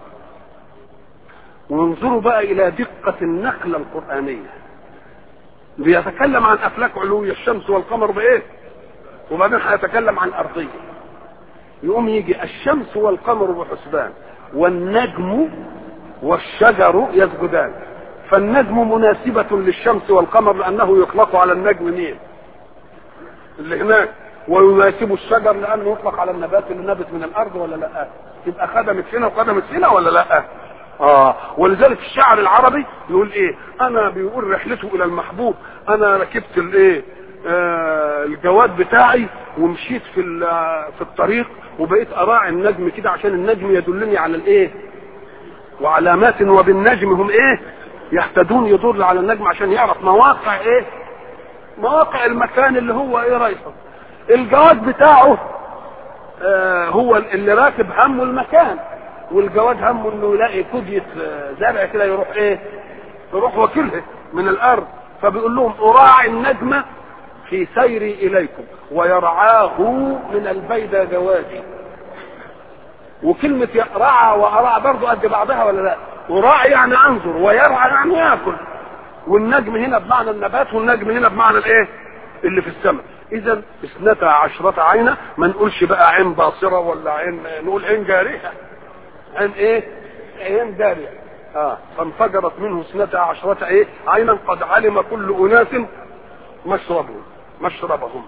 S1: وانظروا بقى الى دقة النقلة القرآنية بيتكلم عن افلاك علوية الشمس والقمر بايه وبعدين هيتكلم عن ارضية يقوم يجي الشمس والقمر بحسبان والنجم والشجر يسجدان فالنجم مناسبة للشمس والقمر لأنه يطلق على النجم مين اللي هناك ويناسب الشجر لأنه يطلق على النبات اللي نبت من الأرض ولا لا يبقى خدمت هنا وخدمت هنا ولا لا اه ولذلك الشعر العربي يقول ايه انا بيقول رحلته الى المحبوب انا ركبت الايه آه الجواد بتاعي ومشيت في في الطريق وبقيت اراعي النجم كده عشان النجم يدلني على الايه وعلامات وبالنجم هم ايه يهتدون يدل على النجم عشان يعرف مواقع ايه مواقع المكان اللي هو ايه رايحه الجواد بتاعه آه هو اللي راكب همه المكان والجواد همه انه يلاقي كدية زرع كده يروح ايه يروح وكلها من الارض فبيقول لهم اراعي النجم في سيري اليكم ويرعاه من البيدى جوادي وكلمة رعى وأراعى برضه قد بعضها ولا لا؟ وراعي يعني أنظر ويرعى يعني ياكل والنجم هنا بمعنى النبات والنجم هنا بمعنى الايه؟ اللي في السماء إذا اثنتا عشرة عينة ما نقولش بقى عين باصرة ولا عين نقول عين جارية عين ايه؟ عين جارية اه فانفجرت منه اثنتا عشرة ايه؟ عينا قد علم كل أناس مشربهم مشربهم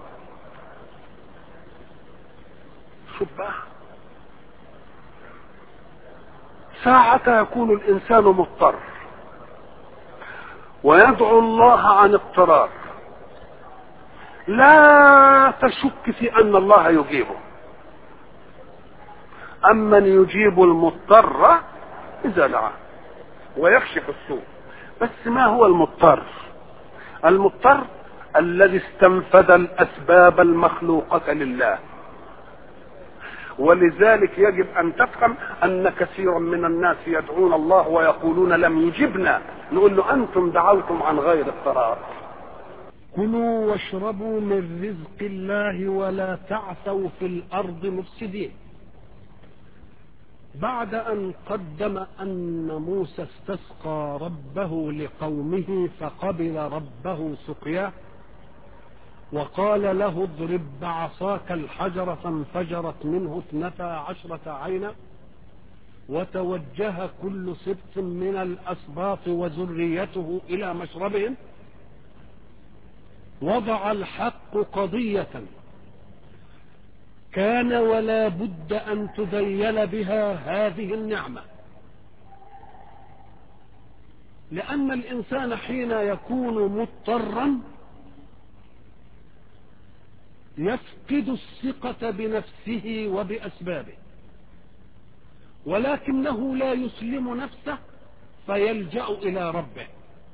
S1: شوف بقى ساعة يكون الإنسان مضطر ويدعو الله عن اضطرار لا تشك في أن الله يجيبه أمن يجيب المضطر إذا دعاه ويكشف السوء بس ما هو المضطر المضطر الذي استنفذ الأسباب المخلوقة لله ولذلك يجب ان تفهم ان كثيرا من الناس يدعون الله ويقولون لم يجبنا نقول له انتم دعوتم عن غير اضطرار
S2: كلوا واشربوا من رزق الله ولا تعثوا في الارض مفسدين بعد ان قدم ان موسى استسقى ربه لقومه فقبل ربه سقياه وقال له اضرب بعصاك الحجر فانفجرت منه اثنتا عشرة عينا وتوجه كل سبط من الأسباط وذريته إلى مشربهم وضع الحق قضية كان ولا بد أن تذيل بها هذه النعمة لأن الإنسان حين يكون مضطرا يفقد الثقة بنفسه وبأسبابه ولكنه لا يسلم نفسه فيلجأ إلى ربه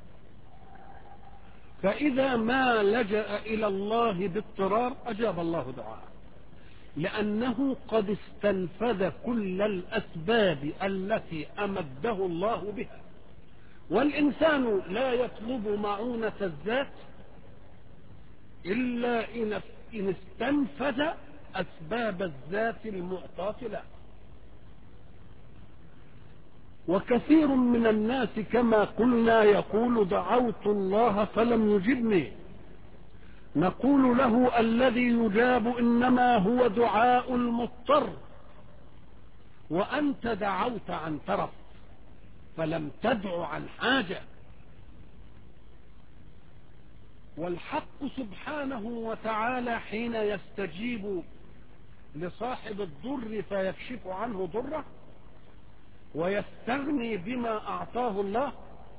S2: فإذا ما لجأ إلى الله باضطرار أجاب الله دعاءه لأنه قد استنفذ كل الأسباب التي أمده الله بها والإنسان لا يطلب معونة الذات إلا إن إن استنفذ أسباب الذات المعطاة له وكثير من الناس كما قلنا يقول دعوت الله فلم يجبني نقول له الذي يجاب إنما هو دعاء المضطر وأنت دعوت عن ترف فلم تدع عن حاجة والحق سبحانه وتعالى حين يستجيب لصاحب الضر فيكشف عنه ضره ويستغني بما أعطاه الله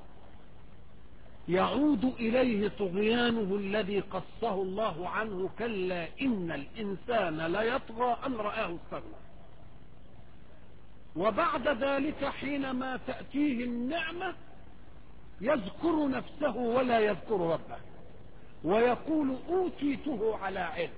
S2: يعود إليه طغيانه الذي قصه الله عنه كلا إن الإنسان ليطغى أن رآه استغنى وبعد ذلك حينما تأتيه النعمة يذكر نفسه ولا يذكر ربه ويقول أوتيته على علم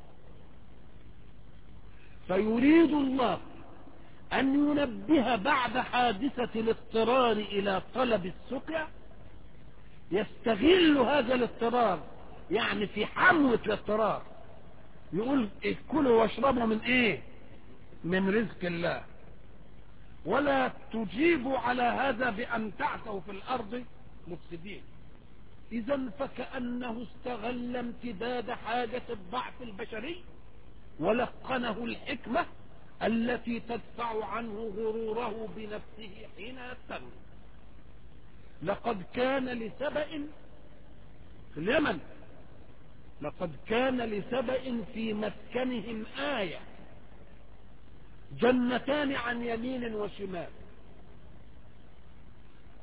S2: فيريد الله أن ينبه بعد حادثة الاضطرار إلى طلب السقيا يستغل هذا الاضطرار يعني في حموة الاضطرار يقول كلوا واشربوا من ايه من رزق الله ولا تجيبوا على هذا بأن تعثوا في الأرض مفسدين إذا فكأنه استغل امتداد حاجة الضعف البشري ولقنه الحكمة التي تدفع عنه غروره بنفسه حين يستغني لقد كان لسبأ في اليمن لقد كان لسبأ في مسكنهم آية جنتان عن يمين وشمال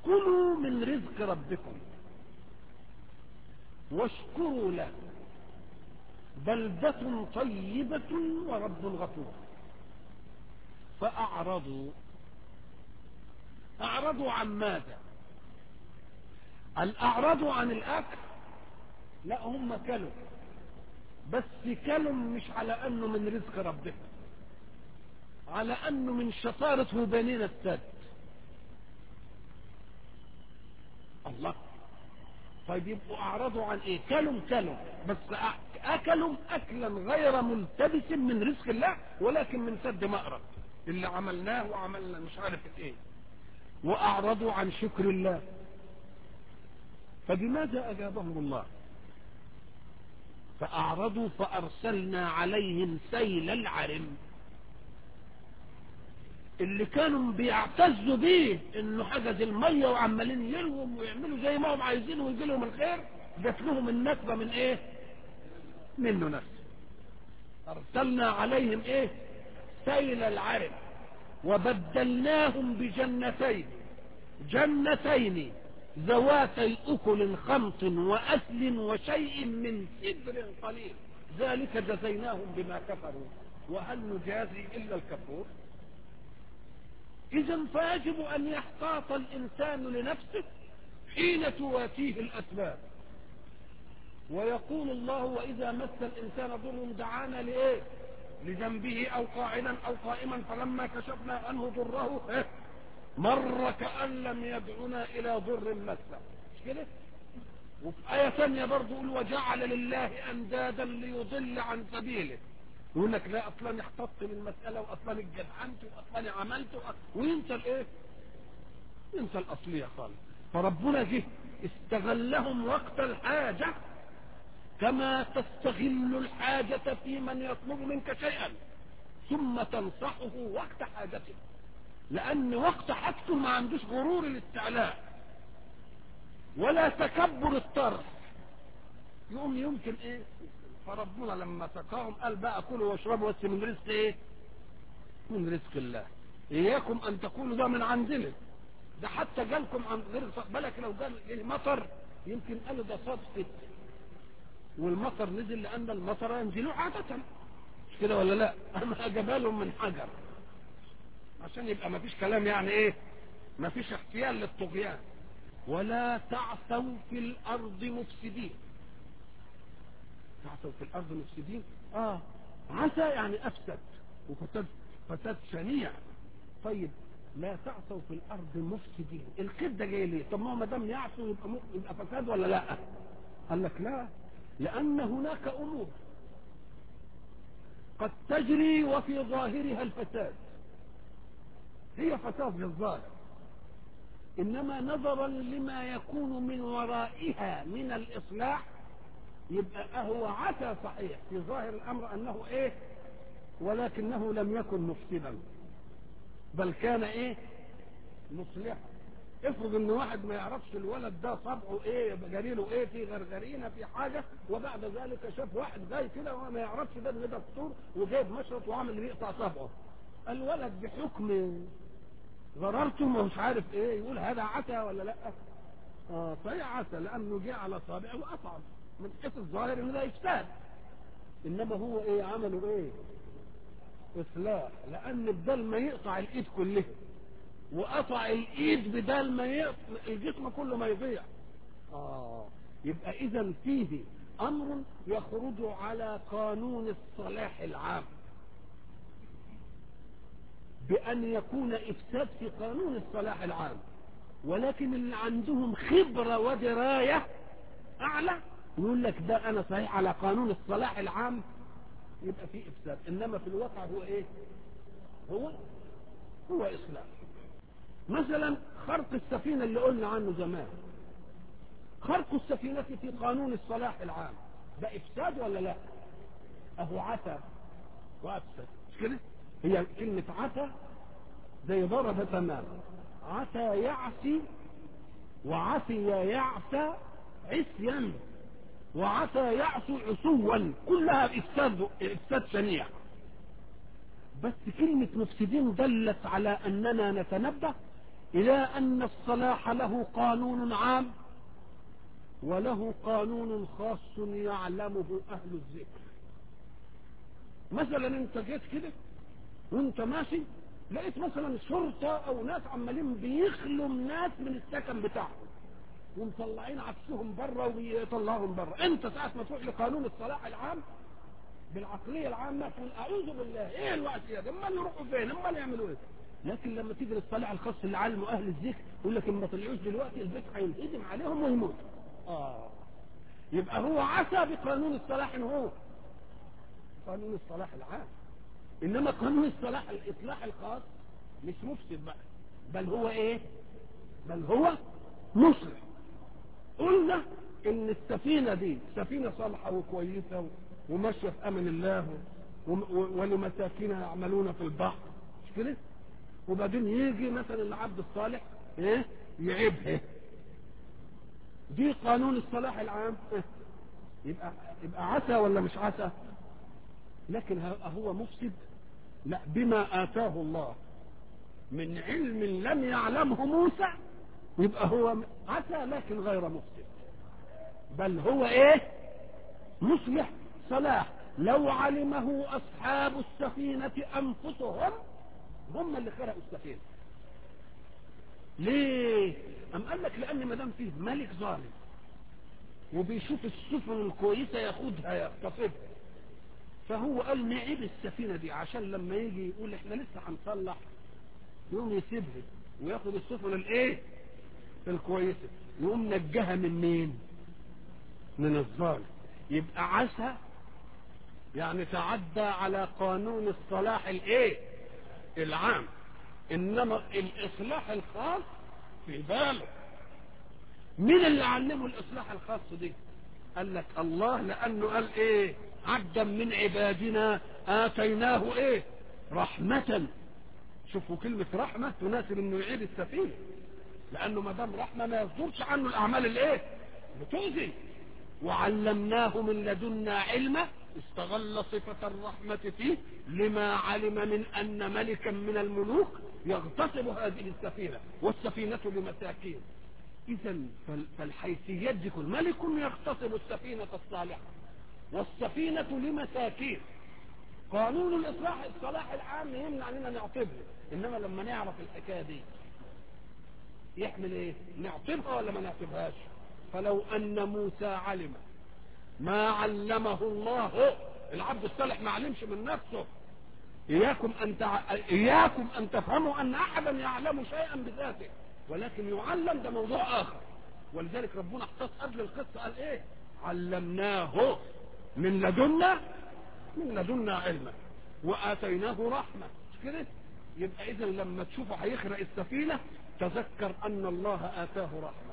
S2: كلوا من رزق ربكم واشكروا له بلدة طيبة ورب غفور فأعرضوا أعرضوا عن ماذا الأعرضوا عن الأكل لا هم كلوا بس كلوا مش على أنه من رزق ربهم على أنه من شطارة مبانين السد الله طيب يبقوا أعرضوا عن إيه كلوا كلوا بس أكلوا أكلا غير ملتبس من رزق الله ولكن من سد مأرب اللي عملناه وعملنا مش عارف ايه واعرضوا عن شكر الله فبماذا اجابهم الله فاعرضوا فارسلنا عليهم سيل العرم اللي كانوا بيعتزوا بيه انه حجز الميه وعمالين يلوم ويعملوا زي ما هم عايزين ويجي لهم الخير جات لهم النكبه من ايه منه نفسه ارسلنا عليهم ايه سيل العرم وبدلناهم بجنتين جنتين ذواتي أكل خمط وأسل وشيء من سدر قليل ذلك جزيناهم بما كفروا وهل نجازي إلا الكفور إذا فيجب أن يحتاط الإنسان لنفسه حين تواتيه الأسباب ويقول الله وإذا مس الإنسان ضر دعانا لإيه لجنبه أو قاعدا أو قائما فلما كشفنا عنه ضره إيه؟ مر كأن لم يدعنا إلى ضر مسه مش كده وفي آية ثانية برضه يقول وجعل لله أندادا ليضل عن سبيله يقول لك لا أصلا احتطت بالمسألة وأصلا اتجدعنت وأصلا عملت وينسى الإيه؟ ينسى الأصلية خالص فربنا جه استغلهم وقت الحاجة كما تستغل الحاجة في من يطلب منك شيئا ثم تنصحه وقت حاجته لأن وقت حاجته ما عندوش غرور الاستعلاء ولا تكبر الطرف يقوم يمكن ايه فربنا لما سقاهم قال بقى كلوا واشربوا بس من رزق ايه من رزق الله اياكم ان تقولوا ده من عندنا ده حتى جالكم عن غير بالك لو جال المطر يمكن قالوا ده صدفه والمطر نزل لان المطر ينزل عادة مش كده ولا لا اما جبالهم من حجر عشان يبقى ما فيش كلام يعني ايه ما فيش احتيال للطغيان ولا تعثوا في الارض مفسدين تعثوا في الارض مفسدين اه عسى يعني افسد وفساد فساد شنيع طيب لا تعثوا في الارض مفسدين القيد ده جاي ليه طب ما هو ما دام يعثوا يبقى م... يبقى فساد ولا لا قال لك لا لان هناك امور قد تجري وفي ظاهرها الفساد هي فساد للظاهر انما نظرا لما يكون من ورائها من الاصلاح يبقى هو عسى صحيح في ظاهر الامر انه ايه ولكنه لم يكن مفسدا بل كان ايه مصلحا افرض ان واحد ما يعرفش الولد ده صبعه ايه جريله ايه في غرغرينه في حاجه وبعد ذلك شاف واحد جاي كده وما يعرفش ده ده دكتور وجايب مشرط وعامل يقطع صبعه الولد بحكم ضررته مش عارف ايه يقول هذا عسى ولا لا اه صحيح عسى لانه جه على صابعه وقطعه من حيث الظاهر ان ده افساد انما هو ايه عمله ايه اصلاح لان بدل ما يقطع الايد كلها وقطع الايد بدل ما يقطع الجسم كله ما يضيع اه يبقى اذا فيه امر يخرج على قانون الصلاح العام بأن يكون إفساد في قانون الصلاح العام ولكن اللي عندهم خبرة ودراية أعلى يقول لك ده أنا صحيح على قانون الصلاح العام يبقى في إفساد إنما في الواقع هو إيه؟ هو هو إصلاح مثلا خرق السفينة اللي قلنا عنه زمان خرق السفينة في قانون الصلاح العام ده إفساد ولا لا؟ أهو عتى وأفسد مش كده؟ هي كلمة عتى زي ضرب تماما عتى يعسي وعسي يعسى عسيا وعسى يعسو عسوا كلها افساد افساد شنيع بس كلمة مفسدين دلت على اننا نتنبه إلى أن الصلاح له قانون عام وله قانون خاص يعلمه أهل الذكر مثلا انت جيت كده وانت ماشي لقيت مثلا شرطة او ناس عمالين بيخلوا ناس من السكن بتاعهم ومطلعين عكسهم بره ويطلعهم بره انت ساعة ما تروح لقانون الصلاح العام بالعقلية العامة تقول اعوذ بالله ايه الوقت ده امال يروحوا فين امال يعملوا ايه لكن لما تيجي للصلاح الخاص اللي علمه اهل الذكر يقول لك ما طلعوش دلوقتي البيت هينهدم عليهم ويموت اه يبقى هو عسى بقانون الصلاح ان هو قانون الصلاح العام انما قانون الصلاح الاصلاح الخاص مش مفسد بقى بل هو ايه بل هو مصلح قلنا ان السفينة دي سفينة صالحة وكويسة وماشية في امن الله ولمساكين يعملون في البحر مش كده وبعدين يجي مثلا العبد الصالح ايه يعيبها دي قانون الصلاح العام إيه؟ يبقى يبقى عسى ولا مش عسى لكن هو مفسد لا بما آتاه الله من علم لم يعلمه موسى يبقى هو عسى لكن غير مفسد بل هو ايه مصلح صلاح لو علمه اصحاب السفينة انفسهم هم اللي خرقوا السفينة ليه ام قال لك لان ما دام فيه ملك ظالم وبيشوف السفن الكويسة ياخدها يغتصبها فهو قال نعيب السفينة دي عشان لما يجي يقول احنا لسه هنصلح يقوم يسيبها وياخد السفن الايه الكويسة يقوم نجها من مين من الظالم يبقى عسى يعني تعدى على قانون الصلاح الايه العام انما الاصلاح الخاص في باله مين اللي علمه الاصلاح الخاص دي قال لك الله لانه قال ايه عبدا من عبادنا اتيناه ايه رحمة شوفوا كلمة رحمة تناسب انه يعيد السفينة لانه ما دام رحمة ما يصدرش عنه الاعمال الايه بتؤذي وعلمناه من لدنا علما استغل صفة الرحمة فيه لما علم من ان ملكا من الملوك يغتصب هذه السفينة والسفينة لمساكين اذا فالحيثيات دي كل ملك يغتصب السفينة الصالحة والسفينة لمساكين قانون الاصلاح الصلاح العام يمنع علينا نعتبره انما لما نعرف الحكايه دي يحمل ايه نعتبها ولا ما نعتبهاش فلو ان موسى علم ما علمه الله العبد الصالح ما علمش من نفسه اياكم ان تع... اياكم ان تفهموا ان احدا يعلم شيئا بذاته ولكن يعلم ده موضوع اخر ولذلك ربنا اختص قبل القصه قال ايه علمناه من لدنا من لدنا علما واتيناه رحمه مش كده يبقى اذا لما تشوفه هيخرق السفينه تذكر ان الله اتاه رحمه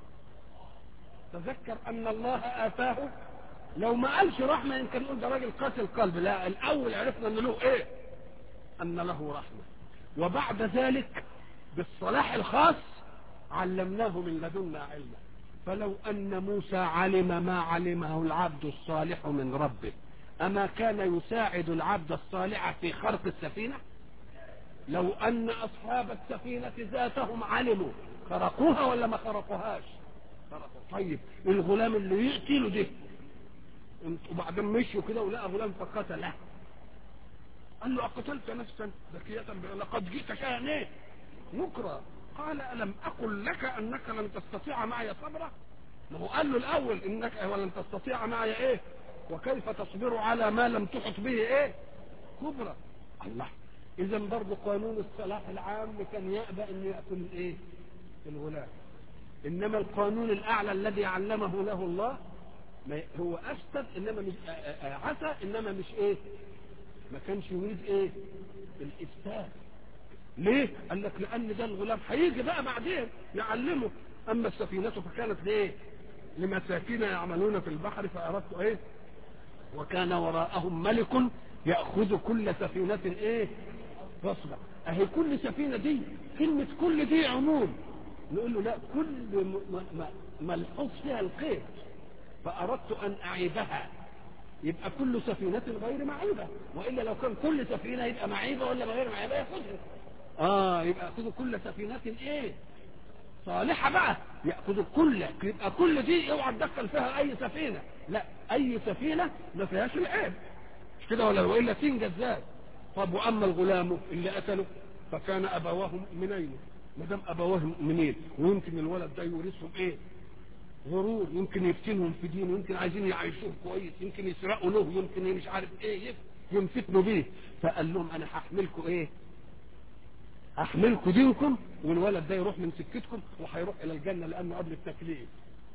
S2: تذكر ان الله اتاه لو ما قالش رحمه يمكن نقول ده راجل قاسي القلب لا الاول عرفنا ان له ايه ان له رحمه وبعد ذلك بالصلاح الخاص علمناه من لدنا علما فلو ان موسى علم ما علمه العبد الصالح من ربه اما كان يساعد العبد الصالح في خرق السفينه لو ان اصحاب السفينه ذاتهم علموا خرقوها ولا ما خرقوهاش خرقوا طيب الغلام اللي يقتله ده وبعدين مشوا كده ولقى غلام فقتله قال له اقتلت نفسا ذكية لقد جئت شيئا ايه نكرا قال الم اقل لك انك لن تستطيع معي صبرا ما هو قال له الاول انك ولن تستطيع معي ايه وكيف تصبر على ما لم تحط به ايه كبرى الله اذا برضه قانون الصلاح العام كان يأبى ان يأكل الايه الغلام انما القانون الاعلى الذي علمه له الله ما هو افسد انما مش عسى انما مش ايه ما كانش يريد ايه الافساد ليه قال لك لان ده الغلام هيجي بقى بعدين يعلمه اما السفينه فكانت لايه لمساكين يعملون في البحر فاردت ايه وكان وراءهم ملك ياخذ كل سفينه ايه غصبا اهي كل سفينه دي كلمه كل دي عموم نقول له لا كل ملحوظ فيها القيد فاردت ان اعيبها يبقى كل سفينة غير معيبة وإلا لو كان كل سفينة يبقى معيبة ولا غير معيبة ياخدها اه يبقى ياخذوا كل سفينه ايه صالحه بقى ياخذوا كل يبقى كل دي اوعى تدخل فيها اي سفينه لا اي سفينه ما فيهاش العيب مش كده ولا والا تنجز ازاي طب واما الغلام اللي قتله فكان ابواه مؤمنين ما دام ابواه مؤمنين ويمكن الولد ده يورثهم ايه غرور يمكن يفتنهم في دينه يمكن عايزين يعيشوه كويس يمكن يسرقوا له يمكن مش عارف ايه ينفتنوا بيه فقال لهم انا هحملكم ايه هحملكم دينكم والولد ده يروح من سكتكم وهيروح الى الجنه لانه قبل التكليف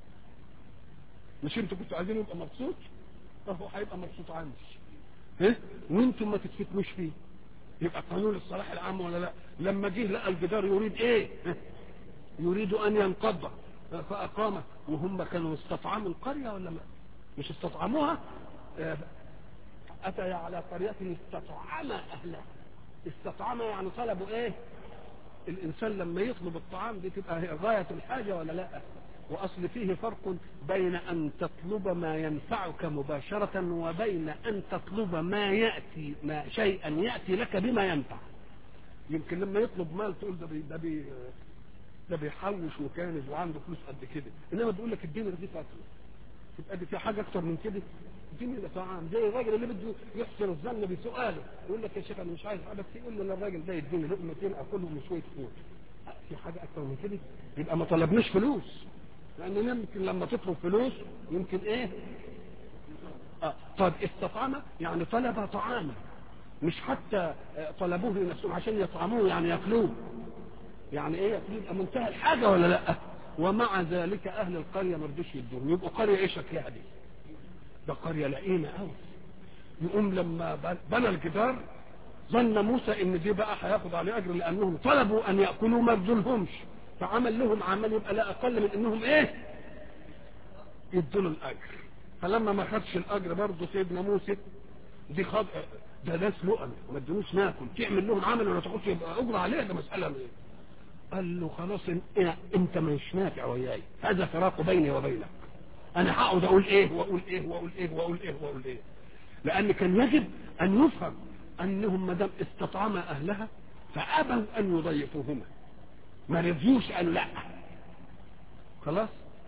S2: مش انتوا كنتوا عايزين يبقى مبسوط فهو هيبقى مبسوط عندي ايه وانتم ما تتفتنوش فيه يبقى قانون الصلاح العام ولا لا لما جه لقى الجدار يريد ايه يريد ان ينقض فاقامه وهم كانوا استطعموا القريه ولا ما مش استطعموها اتى على قريه استطعم اهلها استطعم يعني طلبوا ايه الانسان لما يطلب الطعام دي تبقى غايه الحاجه ولا لا واصل فيه فرق بين ان تطلب ما ينفعك مباشره وبين ان تطلب ما ياتي ما شيئا ياتي لك بما ينفع يمكن لما يطلب مال تقول ده بي ده بي ده بيحوش وكانز وعنده فلوس قد كده انما تقول لك اديني رغيف اكل تبقى دي في حاجه اكتر من كده اديني طعام زي الراجل اللي بده يحسن الظن بسؤاله يقول لك يا شيخ انا مش عايز بس يقول له الراجل ده يديني لقمتين اكلهم وشويه فول في حاجه اكتر من كده يبقى ما طلبناش فلوس لان يمكن لما تطلب فلوس يمكن ايه آه. طب استطعم يعني طلب طعاما مش حتى طلبوه لنفسهم عشان يطعموه يعني ياكلوه يعني ايه يبقى منتهى الحاجه ولا لا ومع ذلك اهل القريه ما رضوش يدوهم يبقوا قريه ايه شكلها دي ده قريه لئيمه قوي يقوم لما بنى الجدار ظن موسى ان دي بقى هياخد عليه اجر لانهم طلبوا ان ياكلوا ما رضولهمش فعمل لهم عمل يبقى لا اقل من انهم ايه يدوا له الاجر فلما ما خدش الاجر برضه سيدنا موسى دي خد ده ناس لقم ما ادونوش ناكل تعمل لهم عمل ولا تاخدش يبقى اجر عليه ده مساله ايه قال له خلاص انت مش نافع وياي هذا فراق بيني وبينك انا هقعد اقول ايه واقول ايه واقول ايه واقول ايه واقول ايه لان كان يجب ان يفهم انهم ما دام استطعم اهلها فابوا ان يضيفوهما ما رضيوش قالوا لا خلاص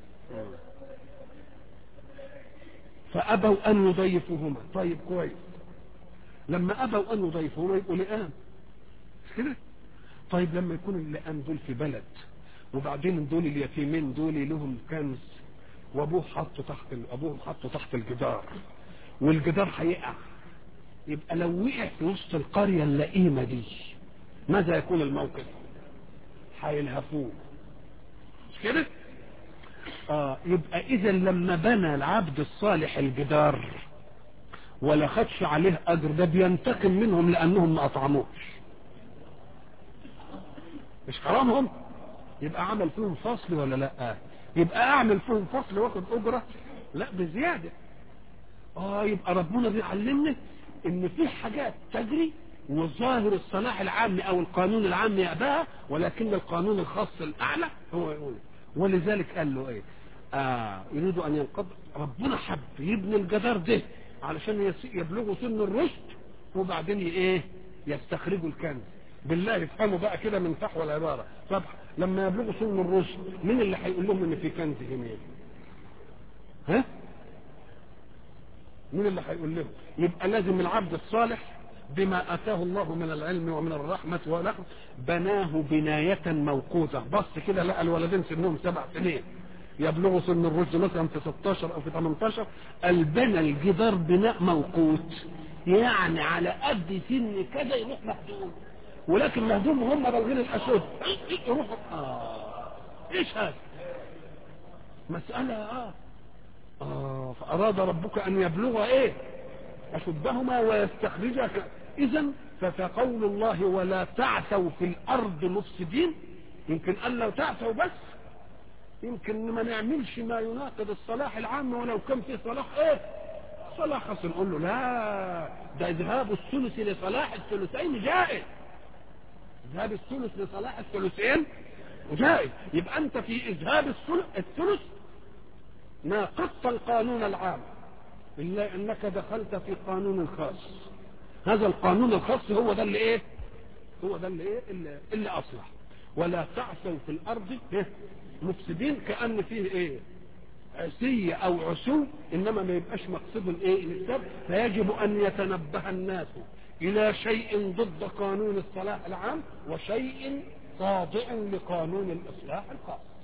S2: فابوا ان يضيفوهما طيب كويس لما ابوا ان يضيفوهما يبقوا لئام كده طيب لما يكون اللئام دول في بلد وبعدين دول اليتيمين دول لهم كنز وابوه حطه تحت ابوهم حطه تحت الجدار والجدار هيقع يبقى لو وقع في وسط القريه اللئيمه دي ماذا يكون الموقف؟ هيلهفوه مش كده؟ اه يبقى اذا لما بنى العبد الصالح الجدار ولا خدش عليه اجر ده بينتقم منهم لانهم ما اطعموش مش حرامهم يبقى عمل فيهم فصل ولا لا يبقى اعمل فيهم فصل واخد اجره لا بزياده اه يبقى ربنا بيعلمنا ان في حاجات تجري وظاهر الصلاح العام او القانون العام يأباها ولكن القانون الخاص الاعلى هو يقول ولذلك قال له ايه آه يريد ان ينقض ربنا حب يبني الجدار ده علشان يبلغوا سن الرشد وبعدين ايه يستخرجوا الكنز بالله افهموا بقى كده من فحوى العباره طب لما يبلغوا سن الرشد مين اللي هيقول لهم ان في كنز هنا ها مين اللي هيقول لهم يبقى لازم العبد الصالح بما اتاه الله من العلم ومن الرحمه ونحو بناه بنايه موقوته بص كده لقى الولدين سنهم سبع سنين يبلغوا سن الرشد مثلا في 16 او في 18 البنى الجدار بناء موقوت يعني على قد سن كذا يروح مهدوم ولكن مهدوم هم بالغين الاشد يروحوا اه ايش هذا مسألة اه اه فأراد ربك أن يبلغ ايه أشدهما ويستخرجك إذا فكقول الله ولا تعثوا في الأرض مفسدين يمكن قال لو تعثوا بس يمكن ما نعملش ما يناقض الصلاح العام ولو كان في صلاح ايه صلاح خاص نقول له لا ده اذهاب الثلث لصلاح الثلثين جائز اذهاب الثلث لصلاح الثلثين جائز يبقى انت في اذهاب الثلث ناقضت القانون العام الا انك دخلت في قانون خاص هذا القانون الخاص هو ده اللي ايه هو ده اللي ايه اللي, اللي اصلح ولا تعثوا في الارض إيه؟ مفسدين كان فيه ايه عسية او عسو انما ما يبقاش مقصود الايه الافساد فيجب ان يتنبه الناس الى شيء ضد قانون الصلاح العام وشيء خاضع لقانون الاصلاح الخاص